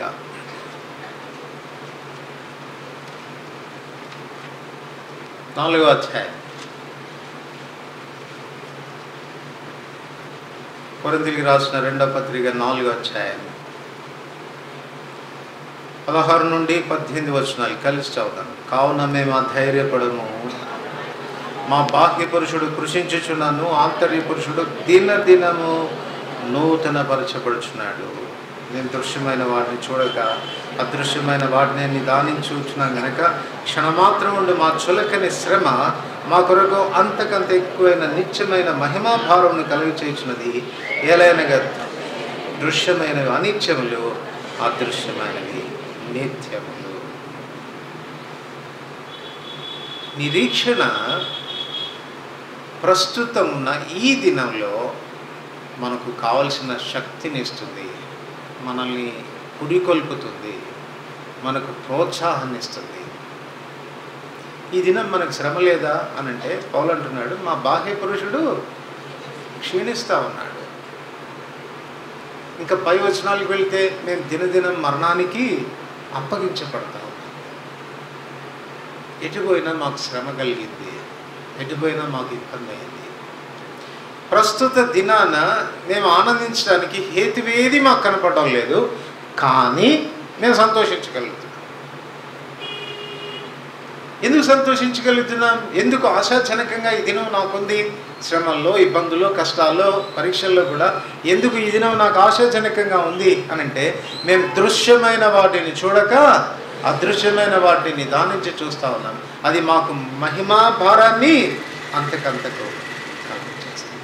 నాలుగో అధ్యాయం కొరింథీయులకు రాసిన రెండవ పత్రిక నాలుగో అధ్యాయం పదహారు నుండి పద్దెనిమిది వచనాలు కలిసి చదువుతాను కావున మేము అధైర్యపడము మా బాహ్య పురుషుడు కృషించుచున్నాను ఆంతర్య పురుషుడు దిన దినము నూతన పరచబడుచున్నాడు నేను దృశ్యమైన వాటిని చూడక అదృశ్యమైన వాటిని నిదానించుచున్నాం గనక క్షణమాత్రం ఉండి మా చులకని శ్రమ మా కొరకు అంతకంత ఎక్కువైన నిత్యమైన మహిమా భారమును కలిగి చేయుచున్నది ఏలైనగా దృశ్యమైనవి అనిత్యములు అదృశ్యమైనవి నిత్యములు నిరీక్షణ ప్రస్తుతం ఉన్న ఈ దినంలో మనకు కావలసిన శక్తిని ఇస్తుంది మనల్ని పురికొల్పుతుంది మనకు ప్రోత్సాహాన్ని ఇస్తుంది ఈ దినం మనకు శ్రమ లేదా అని అంటే పౌలు అంటున్నాడు మా బాహ్య పురుషుడు క్షీణిస్తూ ఉన్నాడు ఇంకా పై వచనాలకు వెళ్తే మేము దినదినం మరణానికి అప్పగించబడతాం ఎటుపోయినా మాకు శ్రమ కలిగింది ఎటుపోయినా మాకు ఇబ్బంది అయింది ప్రస్తుత దినాన మేము ఆనందించడానికి హేతువేది మాకు కనపడడం లేదు కానీ మేము సంతోషించగలుగుతున్నాం ఎందుకు సంతోషించగలుగుతున్నాం ఎందుకు ఆశాజనకంగా ఈ దినం నాకుంది శ్రమల్లో ఇబ్బందుల్లో కష్టాల్లో పరీక్షల్లో కూడా ఎందుకు ఈ దినం నాకు ఆశాజనకంగా ఉంది అని అంటే మేము దృశ్యమైన వాటిని చూడక అదృశ్యమైన వాటిని నిదానించి చూస్తూ ఉన్నాం అది మాకు మహిమా భారాన్ని అంతకంతకు కలిగించేస్తుంది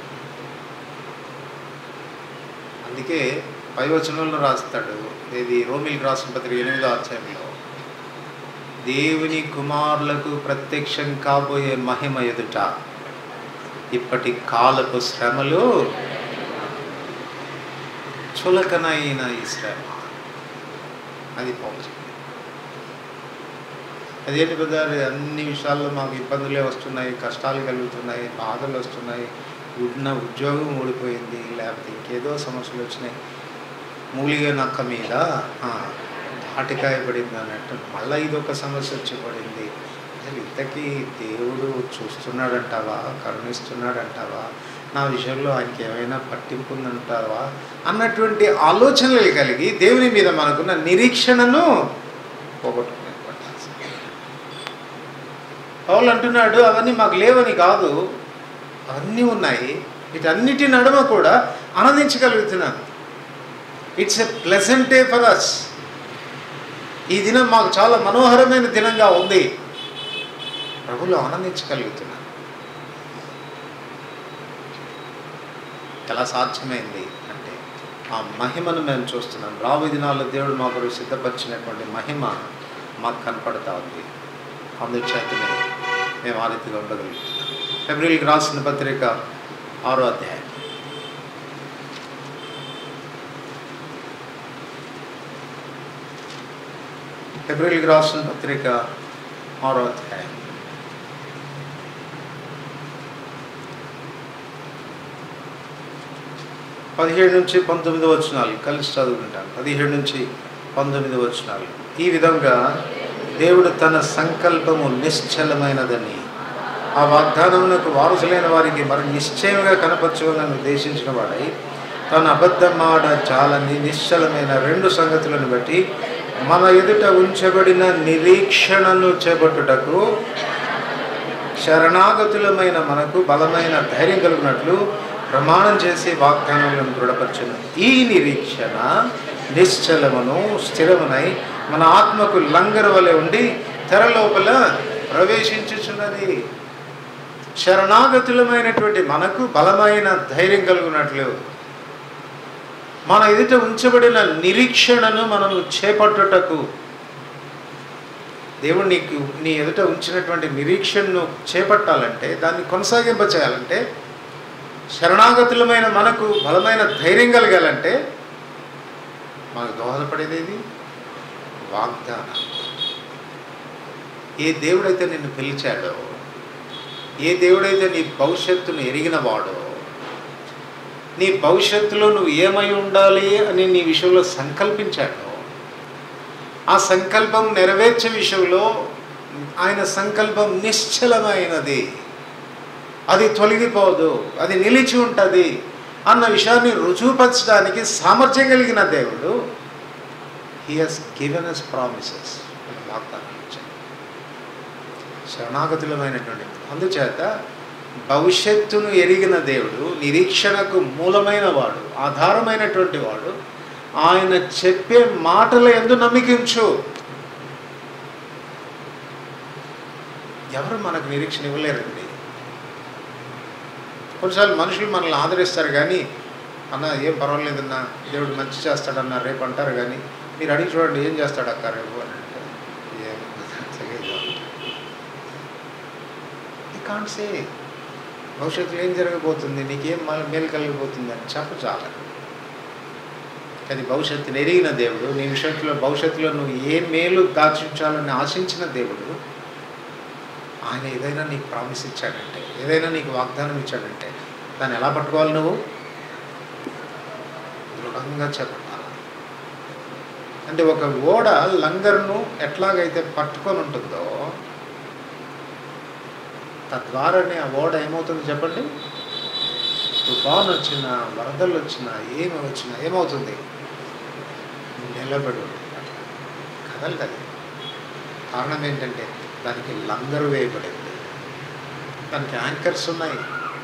అందుకే పై వచనంలో రాస్తాడు ఇది రోమిల్ రాసిన పత్రిక ఎనిమిదో అధ్యాయంలో దేవుని కుమారులకు ప్రత్యక్షం కాబోయే మహిమ ఎదుట ఇప్పటి కాలపు శ్రమలు చులకనైన ఈ శ్రమ అది పౌరు అదేంటి బ్రదర్ అన్ని విషయాల్లో మాకు ఇబ్బందులే వస్తున్నాయి కష్టాలు కలుగుతున్నాయి బాధలు వస్తున్నాయి ఉన్న ఉద్యోగం ఊడిపోయింది లేకపోతే ఇంకేదో సమస్యలు వచ్చినాయి మూలిగా నక్క మీద ఆ, తాటికాయ పడింది అన్నట్టు మళ్ళీ ఇదొక సమస్య వచ్చి పడింది అసలు ఇంతకీ దేవుడు చూస్తున్నాడంటావా కరుణిస్తున్నాడంటావా నా విషయంలో ఆయనకి ఏమైనా పట్టింపు ఉందంటావా అన్నటువంటి ఆలోచనలు కలిగి దేవుని మీద మనకున్న నిరీక్షణను పోగొట్టుకునే పట్టాల్సింది పౌలు అంటున్నాడు అవన్నీ మాకు లేవని కాదు అవన్నీ ఉన్నాయి వీటన్నిటి నడుమ కూడా ఆనందించగలుగుతున్నాను it's a pleasant day for us ఈ దినం మాకు చాలా మనోహరమైన దినంగా ఉంది ప్రభులు ఆనందించగలుగుతున్నాను ఎలా సాధ్యమైంది అంటే ఆ మహిమను మేము చూస్తున్నాం రాబోయే దినాల్లో దేవుడు మా కొరకు సిద్ధపరిచినటువంటి మహిమ మాకు కనపడతా ఉంది అందుచేతనే మేము ఆ రీతిగా ఉండగలుగుతున్నాం ఫిబ్రవరికి రాసిన పత్రిక ఆరో అధ్యాయం ఫిబ్రవరికి రాసిన పత్రిక ఆరో అధ్యాయం పదిహేడు నుంచి పంతొమ్మిది వచనాలు కలిసి చదువుకుంటాను పదిహేడు నుంచి పంతొమ్మిది వచనాలు ఈ విధంగా దేవుడు తన సంకల్పము నిశ్చలమైనదని ఆ వాగ్దానమునకు వారసులైన వారికి మరి నిశ్చయముగా కనపరచుకోవాలని ఉద్దేశించిన వాడై తన అబద్ధమాడ చాలని నిశ్చలమైన రెండు సంగతులను బట్టి మన ఎదుట ఉంచబడిన నిరీక్షణను చేపట్టుటకు శరణాగతులమైన మనకు బలమైన ధైర్యం కలిగినట్లు ప్రమాణం చేసి వాగ్దానములను దృఢపరచును ఈ నిరీక్షణ నిశ్చలమును స్థిరమునై మన ఆత్మకు లంగరు వలె ఉండి తెర లోపల ప్రవేశించుచున్నది శరణాగతులమైనటువంటి మనకు బలమైన ధైర్యం కలుగునట్లు మన ఎదుట ఉంచబడిన నిరీక్షణను మనము చేపట్టుటకు దేవుడు నీకు నీ ఎదుట ఉంచినటువంటి నిరీక్షణను చేపట్టాలంటే దాన్ని కొనసాగింప చేయాలంటే శరణాగతులమైన మనకు బలమైన ధైర్యం కలగాలంటే మనకు దోహదపడేది ఏది? వాగ్దానం ఏ దేవుడైతే నిన్ను పిలిచాడో ఏ దేవుడైతే నీ భవిష్యత్తును ఎరిగిన వాడో నీ భవిష్యత్తులో నువ్వు ఏమై ఉండాలి అని నీ విషయంలో సంకల్పించాడో ఆ సంకల్పం నెరవేర్చే విషయంలో ఆయన సంకల్పం నిశ్చలమైనది అది తొలగిపోదు అది నిలిచి ఉంటుంది అన్న విషయాన్ని రుజువుపరచడానికి సామర్థ్యం కలిగిన దేవుడు he has given us promises వాగ్దానం ఇచ్చాడు శరణాగతులమైనటువంటి అందుచేత భవిష్యత్తును ఎరిగిన దేవుడు నిరీక్షణకు మూలమైన వాడు ఆధారమైనటువంటి వాడు ఆయన చెప్పే మాటల ఎందు నమ్మికించు ఎవరు మనకు నిరీక్షణ ఇవ్వలేరండి కొన్నిసార్లు మనుషులు మనల్ని ఆదరిస్తారు కానీ అన్న ఏం పర్వాలేదన్నా దేవుడు మంచి చేస్తాడన్న రేపు అంటారు కానీ మీరు అడిగి చూడండి ఏం చేస్తాడు అక్క రేపు అని అంటే "ఏం తెలియదు." You can't say. భవిష్యత్తులో ఏం జరగబోతుంది నీకేం మళ్ళీ మేలు కలిగిపోతుంది అని చెప్ప చాలా కానీ భవిష్యత్తుని ఎరిగిన దేవుడు నీ విషయంలో భవిష్యత్తులో నువ్వు ఏ మేలు దాచించాలని ఆశించిన దేవుడు ఆయన ఏదైనా నీకు ప్రామిస్ ఇచ్చాడంటే ఏదైనా నీకు వాగ్దానం ఇచ్చాడంటే దాన్ని ఎలా పట్టుకోవాలి నువ్వు దృఢంగా చెప్పాలి అంటే ఒక ఓడ లంగర్ను ఎట్లాగైతే పట్టుకొని ఉంటుందో తద్వారానే ఆ ఓడ ఏమవుతుంది చెప్పండి తుఫాన్ వచ్చినా వరదలు వచ్చినా ఏమి వచ్చినా ఏమవుతుంది నిలబడి ఉంటుంది కదలదు కారణం ఏంటంటే దానికి లంగరు వేయబడింది దానికి యాంకర్స్ ఉన్నాయి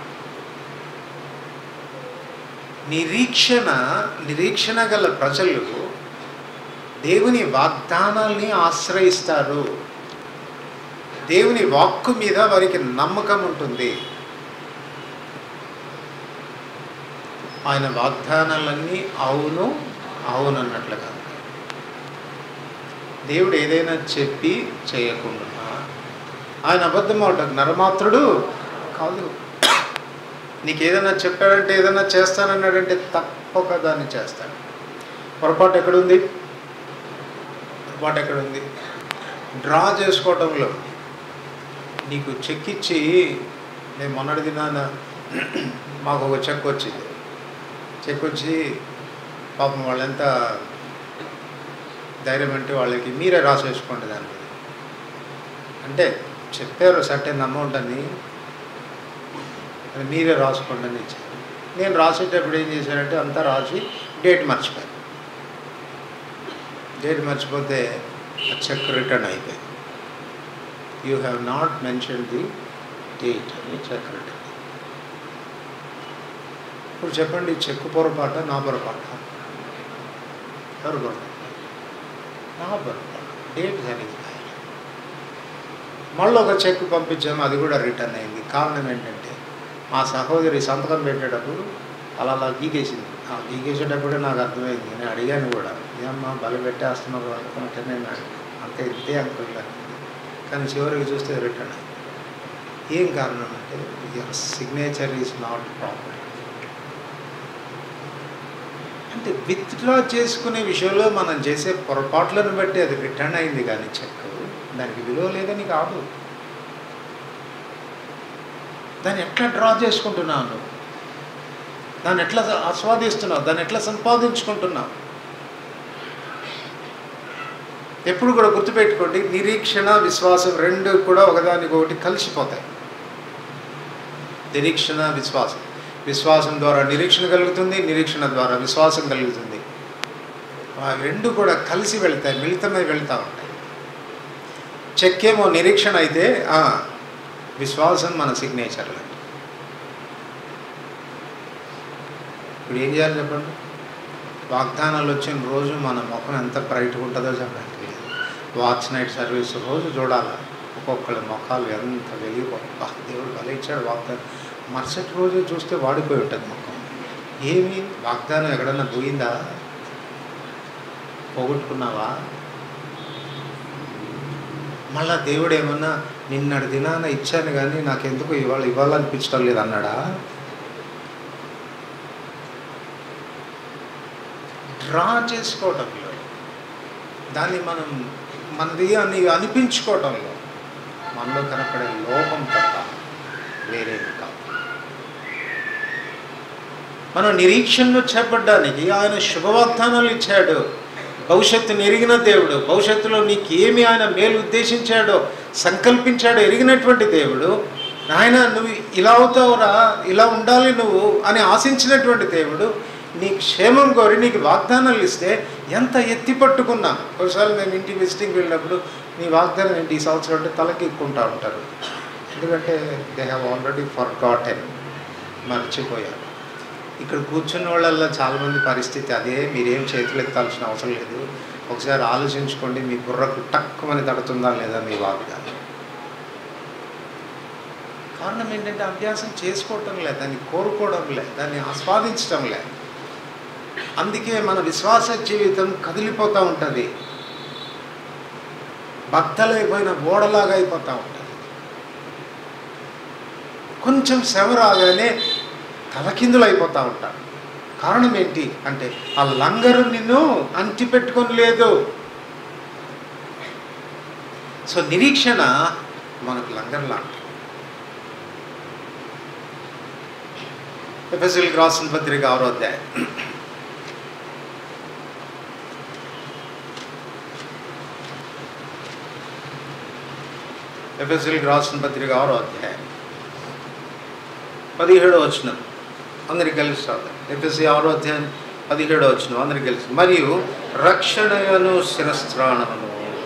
నిరీక్షణ నిరీక్షణ గల ప్రజలు దేవుని వాగ్దానాల్ని ఆశ్రయిస్తారు దేవుని వాక్కు మీద వారికి నమ్మకం ఉంటుంది ఆయన వాగ్దానాలన్నీ అవును అవును అన్నట్లుగా దేవుడు ఏదైనా చెప్పి చేయకుండా ఆయన అబద్ధం అవటం నరమాత్రుడు కాదు నీకు ఏదైనా చెప్పాడంటే ఏదైనా చేస్తానన్నాడంటే తప్పక దాన్ని చేస్తాడు పొరపాటు ఎక్కడుంది పొరపాటు ఎక్కడుంది డ్రా చేసుకోవటంలో నీకు చెక్ ఇచ్చి నేను మొన్నటి దినాన మాకు ఒక చెక్ వచ్చింది చెక్ వచ్చి పాపం వాళ్ళెంత ధైర్యం అంటే వాళ్ళకి మీరే రాసేసుకోండి దాని మీద అంటే చెప్పారు సర్టెన్ అమౌంట్ అని అది మీరే రాసుకోండి అని ఇచ్చారు నేను రాసేటప్పుడు ఏం చేశానంటే అంతా రాసి డేట్ మర్చిపోయాను డేట్ మర్చిపోతే ఆ చెక్ రిటర్న్ అయిపోయింది you have not mention the date అని చెక్ రిటర్న్ ఇప్పుడు చెప్పండి చెక్కు పొరపాట నా పొరపాట ఎవరు పొరపాటు నా పొరపాటు డేట్ సరిగ్గా మళ్ళీ ఒక చెక్ పంపించాము అది కూడా రిటర్న్ అయింది కారణం ఏంటంటే మా సహోదరి సంతకం పెట్టేటప్పుడు అలా అలా గీకేసింది ఆ గీకేసేటప్పుడే నాకు అర్థమైంది నేను అడిగాను కూడా ఏమ్మా బలి పెట్టేస్తున్నావు అనుకుంటే నేను అంతే ఇంతే అనుకున్నాను కానీ చివరికి చూస్తే రిటర్న్ అయింది ఏం కారణం అంటే your signature is not proper అంటే విత్డ్రా చేసుకునే విషయంలో మనం చేసే పొరపాట్లను బట్టి అది రిటర్న్ అయింది కానీ చెక్ దానికి విలువ లేదని కాదు దాన్ని ఎట్లా డ్రా చేసుకుంటున్నాను దాన్ని ఎట్లా ఆస్వాదిస్తున్నావు దాన్ని ఎట్లా సంపాదించుకుంటున్నావు ఎప్పుడు కూడా గుర్తుపెట్టుకోండి నిరీక్షణ విశ్వాసం రెండు కూడా ఒకదానికి ఒకటి కలిసిపోతాయి నిరీక్షణ విశ్వాసం విశ్వాసం ద్వారా నిరీక్షణ కలుగుతుంది నిరీక్షణ ద్వారా విశ్వాసం కలుగుతుంది ఆ రెండు కూడా కలిసి వెళ్తాయి మిళితమై వెళ్తూ ఉంటాయి చెక్ ఏమో నిరీక్షణ అయితే ఆ, విశ్వాసం మన సిగ్నేచర్ లాంటి ఇప్పుడు ఏం చేయాలి చెప్పండి వాగ్దానాలు వచ్చిన రోజు మన ముఖం ఎంత బ్రైట్గా ఉంటుందో చెప్పండి వాచ్ నైట్ సర్వీస్ రోజు చూడాలి ఒక్కొక్కళ్ళ ముఖాలు ఎంత వెలిగిపో దేవుడు భలే ఇచ్చాడు వాగ్దానం మరుసటి రోజు చూస్తే వాడిపోయి ఉంటుంది ముఖం ఏమి వాగ్దానం ఎక్కడన్నా పోయిందా పోగొట్టుకున్నావా మళ్ళా దేవుడు ఏమన్నా నిన్నటి దినాన ఇచ్చాను కానీ నాకెందుకు ఇవాళ ఇవ్వాలనిపించడం లేదు అన్నాడా డ్రా చేసుకోవటంలో దాన్ని మనం మనది అని అనిపించుకోవటంలో మనలో కనపడే లోపం తప్ప వేరేది కాదు మనం నిరీక్షణను చేపట్టడానికి ఆయన శుభవాగ్దానాలు ఇచ్చాడు భవిష్యత్తును ఎరిగిన దేవుడు భవిష్యత్తులో నీకు ఏమి ఆయన మేలు ఉద్దేశించాడో సంకల్పించాడో ఎరిగినటువంటి దేవుడు ఆయన నువ్వు ఇలా అవుతావురా ఇలా ఉండాలి నువ్వు అని ఆశించినటువంటి దేవుడు నీ క్షేమం కోరి నీకు వాగ్దానాలు ఇస్తే ఎంత ఎత్తి పట్టుకున్నా ఒకసారి మేము ఇంటి విజిటింగ్ వెళ్ళినప్పుడు నీ వాగ్దానం ఏంటి ఈ సంవత్సరం అంటే తలకి ఎక్కుంటా ఉంటారు ఎందుకంటే they have already forgotten మర్చిపోయారు ఇక్కడ కూర్చున్న వాళ్ళల్లో చాలామంది పరిస్థితి అదే మీరేం చేతులు ఎత్తాల్సిన అవసరం లేదు ఒకసారి ఆలోచించుకోండి మీ బుర్రకు టక్కుమని తడుతుందా లేదా మీ వాగ్దానం కారణం ఏంటంటే అభ్యాసం చేసుకోవటం లేదు దాన్ని కోరుకోవడం లేదు దాన్ని ఆస్వాదించడం లేదు అందుకే మన విశ్వాస జీవితం కదిలిపోతూ ఉంటుంది బద్దలైపోయిన ఓడలాగా అయిపోతూ ఉంటుంది కొంచెం శ్రమ రాగానే తలకిందులు అయిపోతూ ఉంటారు కారణం ఏంటి అంటే ఆ లంగరు నిన్ను అంటి పెట్టుకొని లేదు సో నిరీక్షణ మనకు లంగర్ లాంటి ఎఫ్ఎస్ఎల్ రాసిన పత్రిక ఆరో అధ్యాయం ఎఫ్ఎస్ఎల్ రాసిన పత్రిక ఆరో అధ్యాయం పదిహేడో వచ్చిన అందరికి కలిసి చదువుదాం ఎఫ్ఎస్సి ఆరో అధ్యాయం పదిహేడో వచ్చిన అందరికి కలిసి మరియు రక్షణయను శిరస్త్రాణమును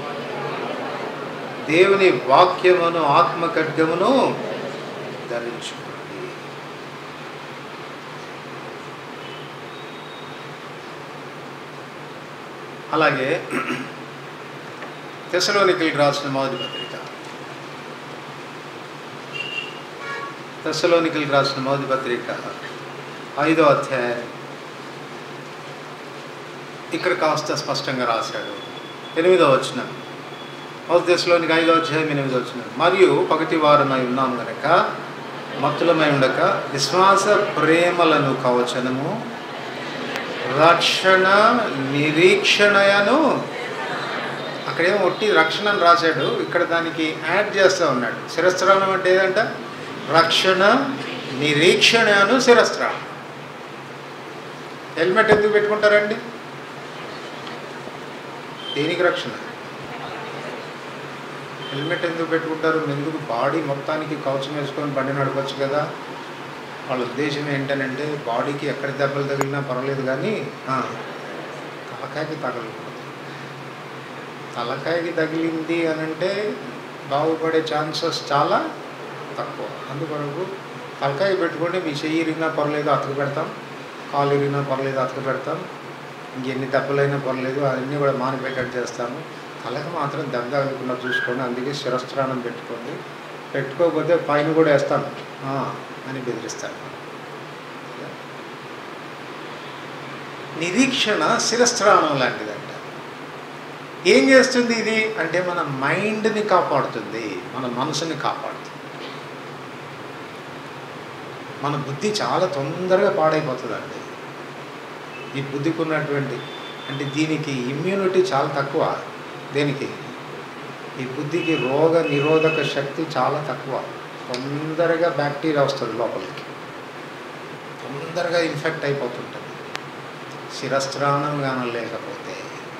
దేవుని వాక్యమును ఆత్మ ఖడ్గమును ధరించుకోండి అలాగే తెసలోనికలకు రాసిన మొదటి పత్రిక తెసలోనికలకు రాసిన మొదటి పత్రిక ఐదో అధ్యాయం ఇక్కడ కాస్త స్పష్టంగా రాశాడు ఎనిమిదో వచ్చిన మొదటి దశలోనికి ఐదో అధ్యాయం ఎనిమిదో వచ్చిన మరియు పగటి వారమై ఉన్నాం గనక మత్తులమై ఉండక విశ్వాస ప్రేమలను కవచనము రక్షణ నిరీక్షణయను అక్కడేమో ఒట్టి రక్షణ అని రాశాడు ఇక్కడ దానికి యాడ్ చేస్తూ ఉన్నాడు శిరస్త్రాణం అంటే ఏదంట రక్షణ నిరీక్షణను శిరస్త్రాణం హెల్మెట్ ఎందుకు పెట్టుకుంటారండి దేనికి రక్షణ హెల్మెట్ ఎందుకు పెట్టుకుంటారు ఎందుకు బాడీ మొత్తానికి కవచం వేసుకొని బండి నడపచ్చు కదా వాళ్ళ ఉద్దేశం ఏంటనంటే బాడీకి ఎక్కడ దెబ్బలు తగిలినా పర్వాలేదు కానీ ఆ, తలకాయకి తగలకూడదు తలకాయకి తగిలింది అని అంటే బాగుపడే ఛాన్సెస్ చాలా తక్కువ అందుకొరకు తలకాయ పెట్టుకుంటే మీ చెయ్యి ఇరిగినా పర్లేదు అతకు పెడతాం కాలు ఇరిగినా పర్లేదు అతకు పెడతాం ఇంకెన్ని దెబ్బలైనా పర్లేదు అవన్నీ కూడా మానిపెట్టేట్టు చేస్తాము తలకు మాత్రం దెబ్బ తగలకుండా చూసుకోండి అందుకే శిరస్త్రాణం పెట్టుకోండి పెట్టుకోకపోతే పైన కూడా వేస్తాను ఆ, అని బెదిరిస్తాను నిరీక్షణ శిరస్త్రాణం లాంటిదంట ఏం చేస్తుంది ఇది అంటే మన మైండ్ని కాపాడుతుంది మన మనసుని కాపాడుతుంది మన బుద్ధి చాలా తొందరగా పాడైపోతుందండి ఈ బుద్ధికి ఉన్నటువంటి అంటే దీనికి ఇమ్యూనిటీ చాలా తక్కువ దేనికి ఈ బుద్ధికి రోగ నిరోధక శక్తి చాలా తక్కువ తొందరగా బ్యాక్టీరియా వస్తుంది లోపలికి తొందరగా ఇన్ఫెక్ట్ అయిపోతుంటుంది శిరస్త్రాణం గానం లేకపోతే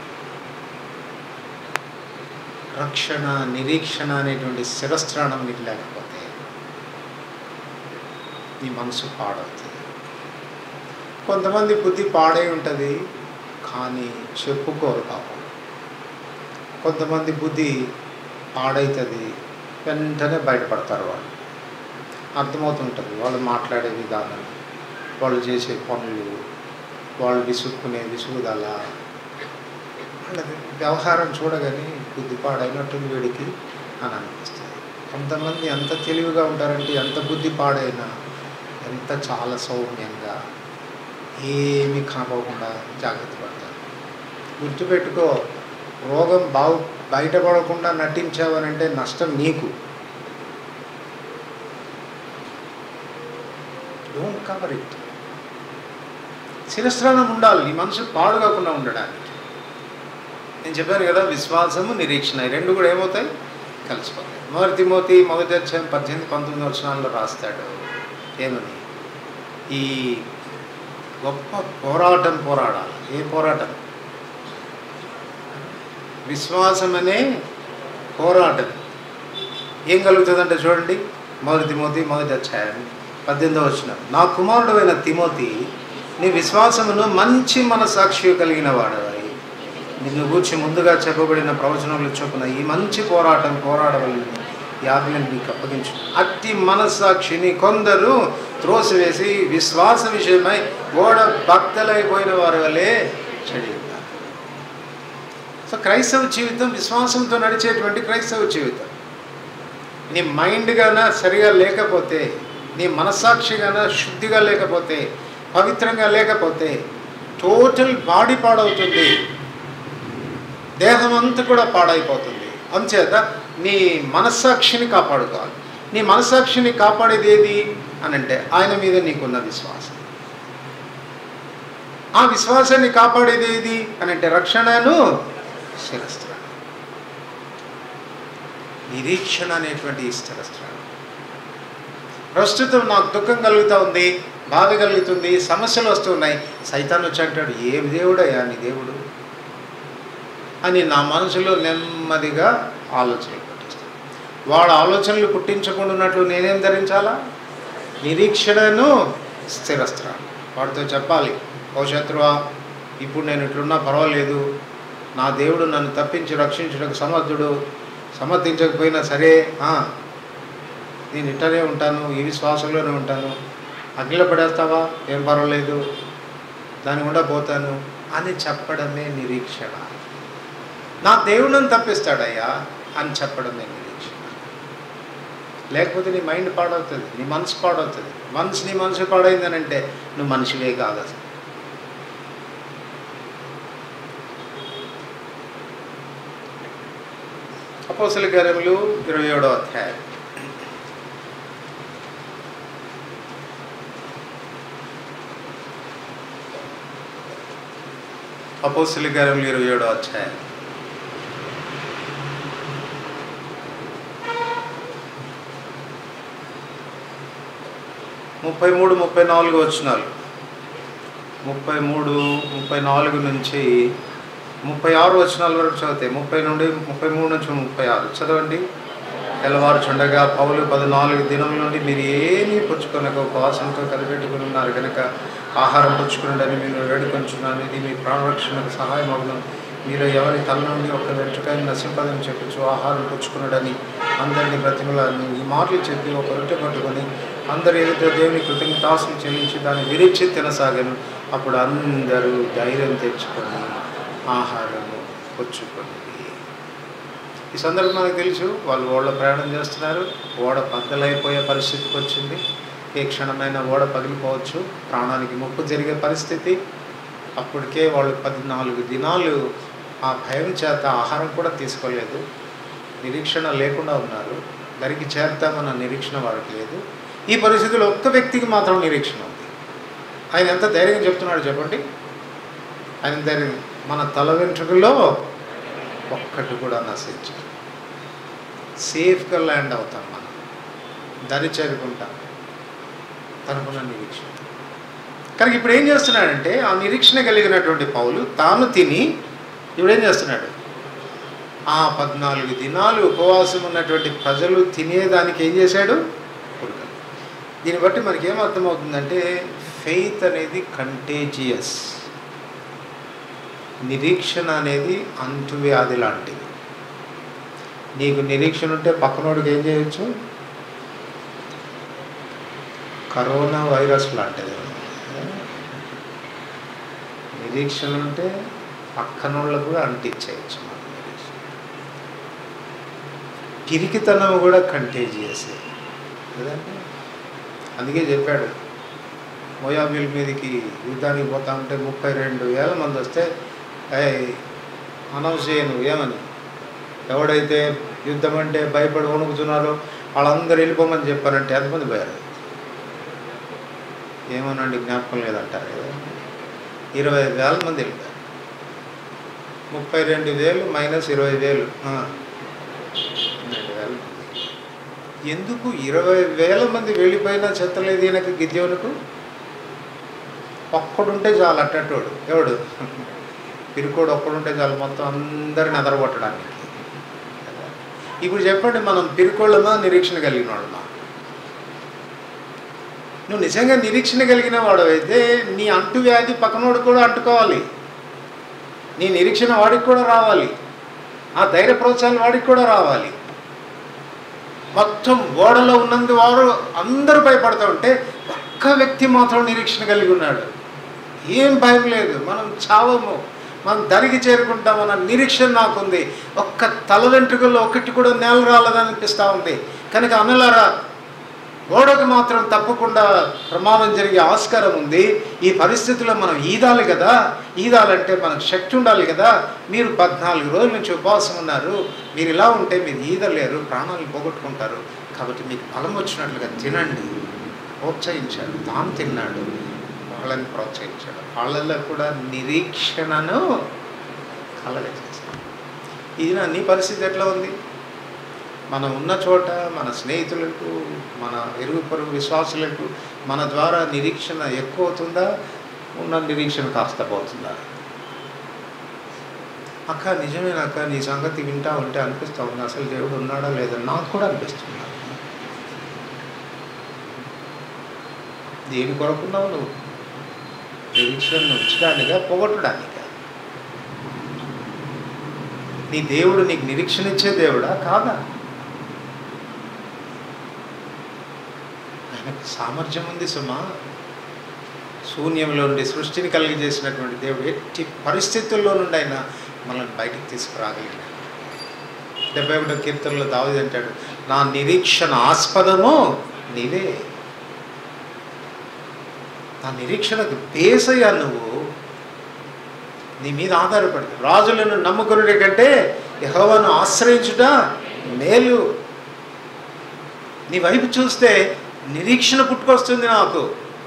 రక్షణ నిరీక్షణ అనేటువంటి శిరస్త్రాణం నీకు లేకపోతే నీ మనసు పాడవుతుంది కొంతమంది బుద్ధి పాడై ఉంటుంది కానీ చెప్పుకోరు పాపం కొంతమంది బుద్ధి పాడవుతుంది వెంటనే బయటపడతారు వాళ్ళు అర్థమవుతుంటుంది వాళ్ళు మాట్లాడే విధానం వాళ్ళు చేసే పనులు వాళ్ళు విసుక్కునే విసుగుదల వాళ్ళది వ్యవహారం చూడగానే బుద్ధి పాడైనట్టుంది వీడికి అని అనిపిస్తుంది కొంతమంది ఎంత తెలివిగా ఉంటారంటే ఎంత బుద్ధి పాడైనా ఎంత చాలా సౌమ్యంగా ఏమీ కనపడకుండా జాగ్రత్త పడతారు గుర్తుపెట్టుకో రోగం బాగు బయటపడకుండా నటించావనంటే నష్టం నీకు డోంట్ కవర్ ఇట్ శిరస్త్రానం ఉండాలి నీ మనసు పాడు కాకుండా ఉండడానికి నేను చెప్పాను కదా విశ్వాసము నిరీక్షణ ఈ రెండు కూడా ఏమవుతాయి కలిసిపోతాయి మొదటి తిమోతి మొదటి అధ్యాయం పద్దెనిమిది పంతొమ్మిది వచనాల్లో రాస్తాడు ఏమని ఈ గొప్ప పోరాటం పోరాడాలి ఏ పోరాటం విశ్వాసం అనే పోరాటం ఏం కలుగుతుందంటే చూడండి మొదటి తిమోతి మొదటి అధ్యాయం పద్దెనిమిదో వచ్చిన నా కుమారుడు అయిన తిమోతి నీ విశ్వాసమును మంచి మనసాక్షి కలిగిన వాడవై నిన్ను గూర్చి ముందుగా చెప్పబడిన ప్రవచనములు చొప్పున ఈ మంచి పోరాటం పోరాడవలని యాజ్ఞను నీకు అప్పగించు అట్టి మనస్సాక్షిని కొందరు త్రోసివేసి విశ్వాస విషయమై ఓడ భక్తలైపోయిన వారి వలె చెడి ఉన్నారు సో క్రైస్తవ జీవితం విశ్వాసంతో నడిచేటువంటి క్రైస్తవ జీవితం నీ మైండ్ గాన సరిగా లేకపోతే నీ మనస్సాక్షి గాన శుద్ధిగా లేకపోతే పవిత్రంగా లేకపోతే టోటల్ బాడీ పాడవుతుంది దేహం అంతా కూడా పాడైపోతుంది అంచేత నీ మనస్సాక్షిని కాపాడుకోవాలి నీ మనస్సాక్షిని కాపాడేది ఏది అని అంటే ఆయన మీద నీకున్న విశ్వాసం ఆ విశ్వాసాన్ని కాపాడేది ఏది అని అంటే రక్షణను శిరస్త్రాలు నిరీక్షణ అనేటువంటి ఈ స్థిరస్త్రాలు ప్రస్తుతం నాకు దుఃఖం కలుగుతూ ఉంది బాధ కలుగుతుంది సమస్యలు వస్తున్నాయి సైతాన్ వచ్చి అంటాడు ఏ దేవుడయ్యా నీ దేవుడు అని నా మనసులో నెమ్మదిగా ఆలోచనలు పుట్టిస్తాను వాడు ఆలోచనలు పుట్టించకుండా ఉన్నట్లు నేనేం ధరించాలా నిరీక్షణను స్థిరస్త్రాలు వాడితో చెప్పాలి ఓ శత్రువా ఇప్పుడు నేను ఇట్లున్నా పర్వాలేదు నా దేవుడు నన్ను తప్పించి రక్షించడానికి సమర్థుడు సమర్థించకపోయినా సరే ఆ, నేను ఇట్టనే ఉంటాను ఈ విశ్వాసంలోనే ఉంటాను అగ్నిలో పడేస్తావా ఏం పర్వాలేదు దాని గుండా పోతాను అని చెప్పడమే నిరీక్షణ నా దేవుడు నన్ను తప్పిస్తాడయ్యా అని చెప్పడమే నిరీక్షణ లేకపోతే నీ మైండ్ పాడవుతుంది నీ మనసు పాడవుతుంది మనసు నీ మనసు పాడైందని అంటే నువ్వు మనిషివే కాదు అసలు అపోసల కార్యములు ఇరవై ఏడో అధ్యాయం అపోసల కార్యములు ఇరవై ఏడో అధ్యాయం ముప్పై మూడు ముప్పై నాలుగు వచ్చినాలు ముప్పై మూడు ముప్పై నాలుగు నుంచి ముప్పై ఆరు వచనాల వరకు చదివితే ముప్పై నుండి ముప్పై మూడు నుంచి ముప్పై ఆరు చదవండి తెల్లవారుచుండగా పౌలు పద్నాలుగు దినముల నుండి మీరు ఏమీ పుచ్చుకొనక ఉపవాసంతో కనిపెట్టుకుని ఉన్నారు కనుక ఆహారం పుచ్చుకునండి మీరు వేడుకొంచున్నాను ఇది మీ ప్రాణరక్షణకు సహాయం అవును మీరు ఎవరి తల నుండి ఒక వెంట్రుకని నశింపదని చెప్పచ్చు ఆహారం పుచ్చుకున్నాడని అందరినీ బ్రతిమలని ఈ మాటలు చెప్పి ఒక రొట్టె పట్టుకొని అందరు ఎదుట దేవుని కృతజ్ఞతాసులు చెల్లించి దాన్ని విరిచి తినసాగాను అప్పుడు అందరూ ధైర్యం తెచ్చుకొని ఆహారము పుచ్చుకొని ఈ సందర్భం మనకు తెలుసు వాళ్ళు ఓడ ప్రయాణం చేస్తున్నారు ఓడ బద్దలైపోయే పరిస్థితికి వచ్చింది ఏ క్షణమైన ఓడ పగిలిపోవచ్చు ప్రాణానికి ముప్పు జరిగే పరిస్థితి అప్పటికే వాళ్ళు పద్నాలుగు దినాలు ఆ భయం చేత ఆహారం కూడా తీసుకోలేదు నిరీక్షణ లేకుండా ఉన్నారు దరికి చేరుతామన్న నిరీక్షణ వారికి లేదు ఈ పరిస్థితిలో ఒక్క వ్యక్తికి మాత్రం నిరీక్షణ ఉంది ఆయన ఎంత ధైర్యంగా చెప్తున్నాడు చెప్పండి ఆయన ధైర్యం మన తల వెంట్రుకలో ఒక్కటి కూడా నశించదు సేఫ్గా ల్యాండ్ అవుతాం మనం దరి చేరుకుంటాం తనకున్న నిరీక్షణ కనుక ఇప్పుడు ఏం చేస్తున్నాడంటే ఆ నిరీక్షణ కలిగినటువంటి పౌలు తాను తిని ఇప్పుడు ఏం చేస్తున్నాడు ఆ పద్నాలుగు దినాలు ఉపవాసం ఉన్నటువంటి ప్రజలు తినేదానికి ఏం చేశాడు ఉడకలు దీన్ని బట్టి మనకి ఏం అర్థమవుతుందంటే ఫెయిత్ అనేది కంటేజియస్ నిరీక్షణ అనేది అంటువ్యాధి లాంటిది నీకు నిరీక్షణ ఉంటే పక్కనోడికి ఏం చేయొచ్చు కరోనా వైరస్ లాంటిది నిరీక్షణ ఉంటే పక్కనోళ్ళకు కూడా అంటించేయచ్చు మనం నిరీక్షణ పిరికితనం కూడా కంటేజియస్ కదండి అందుకే చెప్పాడు మోయాబిల్ మీదకి యుద్ధానికి పోతా ఉంటే ముప్పై రెండు వేల మంది వస్తే "ఏయ్, అనౌన్స్ చేయను ఏమని ఎవడైతే యుద్ధం అంటే భయపడి వణుకుతున్నారో వాళ్ళందరూ వెళ్ళిపోమని చెప్పారంటే ఎంతమంది పోయారు ఏమోనండి జ్ఞాపకం లేదంటారు కదా ఇరవై ఐదు వేల మంది వెళ్ళిపోయారు ముప్పై రెండు వేలు మైనస్ ఇరవై వేలు ఆ. పన్నెండు వేల మంది. ఎందుకు ఇరవై వేల మంది వెళ్ళిపోయినా చెత్తలేదు ఈయనకు గిద్యోనుకు ఒక్కడుంటే చాలు అట్టటోడు ఎవడు పిరుకోడు ఒక్కడుంటే చాలు మొత్తం అందరిని ఎదరగొట్టడానికి ఇప్పుడు చెప్పండి మనం పిరుకోళ్ళమా నిరీక్షణ కలిగిన వాళ్ళమా నువ్వు నిజంగా నిరీక్షణ కలిగిన వాడవైతే నీ అంటువ్యాధి పక్కనోడు కూడా అంటుకోవాలి నీ నిరీక్షణ వాడికి కూడా రావాలి ఆ ధైర్య ప్రోత్సాహాలు వాడికి కూడా రావాలి మొత్తం ఓడలో ఉన్నందు వారు అందరూ భయపడుతూ ఉంటే ఒక్క వ్యక్తి మాత్రం నిరీక్షణ కలిగి ఉన్నాడు ఏం భయం లేదు మనం చావము మనం దరికి చేరుకుంటామన్న నిరీక్షణ నాకుంది ఒక్క తల వెంట్రుకల్లో ఒకటి కూడా నేల రాలేదనిపిస్తూ ఉంది కనుక అన్నలారా గోడకు మాత్రం తప్పకుండా ప్రమాదం జరిగే ఆస్కారం ఉంది ఈ పరిస్థితుల్లో మనం ఈదాలి కదా ఈదాలంటే మనకు శక్తి ఉండాలి కదా మీరు పద్నాలుగు రోజుల నుంచి ఉపవాసం ఉన్నారు మీరు ఇలా ఉంటే మీరు ఈదలేరు ప్రాణాలను పోగొట్టుకుంటారు కాబట్టి మీకు బలం వచ్చినట్లుగా తినండి ప్రోత్సహించాడు తాను తిన్నాడు వాళ్ళని ప్రోత్సహించాడు వాళ్ళల్లో కూడా నిరీక్షణను కలగజేశాడు ఇది నా నీ పరిస్థితి ఎట్లా ఉంది మనం ఉన్న చోట మన స్నేహితులకు మన ఎరుగు పొరుగు విశ్వాసులకు మన ద్వారా నిరీక్షణ ఎక్కువ అవుతుందా ఉన్న నిరీక్షణ కాస్త పోతుందా అక్క నిజమేనక్క నీ సంగతి వింటా ఉంటే అనిపిస్తూ ఉంది అసలు దేవుడు ఉన్నాడా లేదా నాకు కూడా అనిపిస్తుంది దేని కొరకున్నావు నువ్వు నిరీక్షణను ఉంచడానిగా పోగొట్టడానికా నీ దేవుడు నీకు నిరీక్షణ ఇచ్చే దేవుడా కాదా ఆయనకు సామర్థ్యం ఉంది సుమా శూన్యంలో నుండి సృష్టిని కలిగజేసినటువంటి దేవుడు ఎట్టి పరిస్థితుల్లో నుండి ఆయన మనల్ని బయటికి తీసుకురాగలిగినాడు డెబ్బై ఒకటో కీర్తనలో దావది అంటాడు నా నిరీక్షణ ఆస్పదము నీవే నా నిరీక్షణకు బేసయ్యా నువ్వు నీ మీద ఆధారపడి రాజులను నమ్ముకునే కంటే యహోవాను ఆశ్రయించుట మేలు నీ వైపు చూస్తే నిరీక్షణ పుట్టుకొస్తుంది నాకు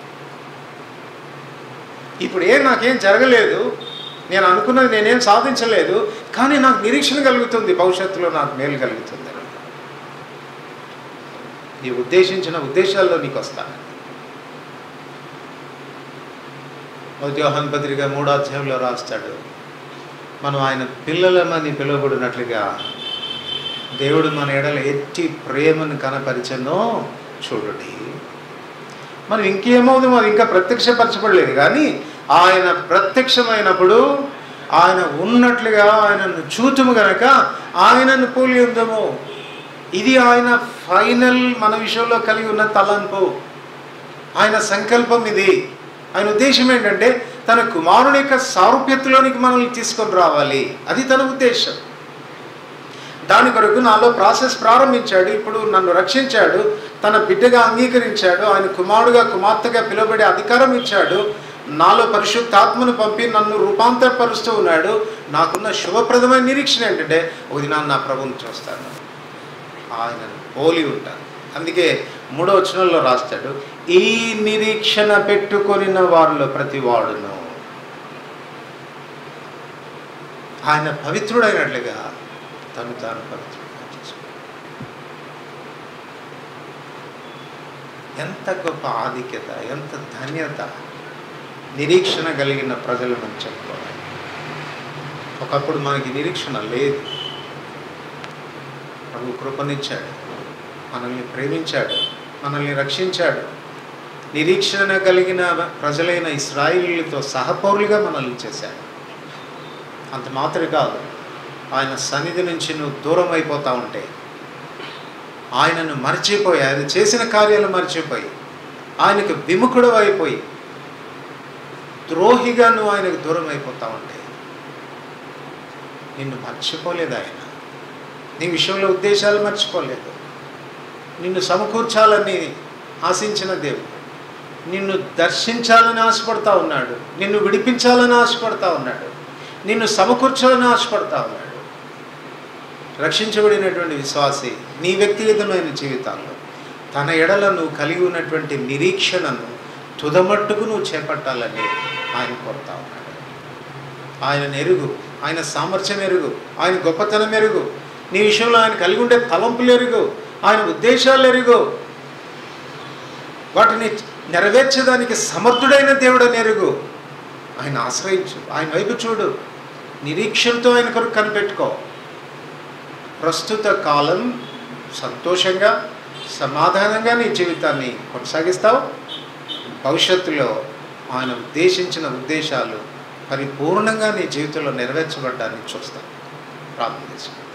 ఇప్పుడు ఏం నాకేం జరగలేదు నేను అనుకున్నది నేనేం సాధించలేదు కానీ నాకు నిరీక్షణ కలుగుతుంది భవిష్యత్తులో నాకు మేలు కలుగుతుంది నీ ఉద్దేశించిన ఉద్దేశాల్లో నీకు వస్తాను యోహన్ పత్రిక మూడో అధ్యాయంలో రాస్తాడు మనం ఆయన పిల్లలమని పిలువబడినట్లుగా దేవుడు మన ఎడల ఎట్టి ప్రేమను కనపరిచనో చూడండి మనం ఇంకేమవుతుంది మరి ఇంకా ప్రత్యక్షపరచబడలేదు కానీ ఆయన ప్రత్యక్షమైనప్పుడు ఆయన ఉన్నట్లుగా ఆయనను చూతుము గనక ఆయనను పోలి ఉందము ఇది ఆయన ఫైనల్ మన విషయంలో కలిగి ఉన్న తలంపు ఆయన సంకల్పం ఇది ఆయన ఉద్దేశం ఏంటంటే తన కుమారుని యొక్క సారూప్యతలోనికి మనల్ని తీసుకొని రావాలి అది తన ఉద్దేశం దాని కొరకు నాలో ప్రాసెస్ ప్రారంభించాడు ఇప్పుడు నన్ను రక్షించాడు తన బిడ్డగా అంగీకరించాడు ఆయన కుమారుడుగా కుమార్తెగా పిలువబడే అధికారం ఇచ్చాడు నాలో పరిశుద్ధాత్మను పంపి నన్ను రూపాంతరపరుస్తూ ఉన్నాడు నాకున్న శుభప్రదమైన నిరీక్షణ ఏంటంటే ఒక దినాన్ని నా ప్రభుని చూస్తాను ఆయనను పోలి ఉంటాను అందుకే మూడో వచనంలో రాస్తాడు ఈ నిరీక్షణ పెట్టుకొనిన వారిలో ప్రతి వాడును ఆయన పవిత్రుడైనట్లుగా తను తాను పవిత్రుడుగా చేసుకున్నాడు ఎంత గొప్ప ఆధిక్యత ఎంత ధన్యత నిరీక్షణ కలిగిన ప్రజలు మనం చెప్పుకోవాలి ఒకప్పుడు మనకి నిరీక్షణ లేదు ప్రభు కృపనిచ్చాడు మనల్ని ప్రేమించాడు మనల్ని రక్షించాడు నిరీక్షణ కలిగిన ప్రజలైన ఇస్రాయిలీలతో సహపౌరులుగా మనల్ని చేశాడు అంత మాత్రమే కాదు ఆయన సన్నిధి నుంచి నువ్వు దూరం అయిపోతా ఉంటే ఆయనను మర్చిపోయి ఆయన చేసిన కార్యాలు మర్చిపోయి ఆయనకు విముఖుడు అయిపోయి ద్రోహిగా నువ్వు ఆయనకు దూరం అయిపోతా ఉంటే నిన్ను మర్చిపోలేదు ఆయన నీ విషయంలో ఉద్దేశాలు మర్చిపోలేదు నిన్ను సమకూర్చాలని ఆశించిన దేవుడు నిన్ను దర్శించాలని ఆశపడతా ఉన్నాడు నిన్ను విడిపించాలని ఆశపడతా ఉన్నాడు నిన్ను సమకూర్చాలని ఆశపడతా ఉన్నాడు రక్షించబడినటువంటి విశ్వాసి నీ వ్యక్తిగతమైన జీవితాల్లో తన ఎడల నువ్వు కలిగి ఉన్నటువంటి నిరీక్షణను తుదమట్టుకు నువ్వు చేపట్టాలని ఆయన కోరుతా ఉన్నాడు ఆయన ఎరుగు ఆయన సామర్థ్యం ఎరుగు ఆయన గొప్పతనం ఎరుగు నీ విషయంలో ఆయన కలిగి ఉండే తలంపులు ఎరుగు ఆయన ఉద్దేశాలు ఎరుగు వాటిని నెరవేర్చడానికి సమర్థుడైన దేవుడని ఎరుగు ఆయన ఆశ్రయించు ఆయన వైపు చూడు నిరీక్షణతో ఆయన కొరకు కనిపెట్టుకో ప్రస్తుత కాలం సంతోషంగా సమాధానంగా నీ జీవితాన్ని కొనసాగిస్తావు భవిష్యత్తులో ఆయన ఉద్దేశించిన ఉద్దేశాలు పరిపూర్ణంగా నీ జీవితంలో నెరవేర్చబడ్డాన్ని చూస్తావు ప్రార్థన చేసుకుంటాం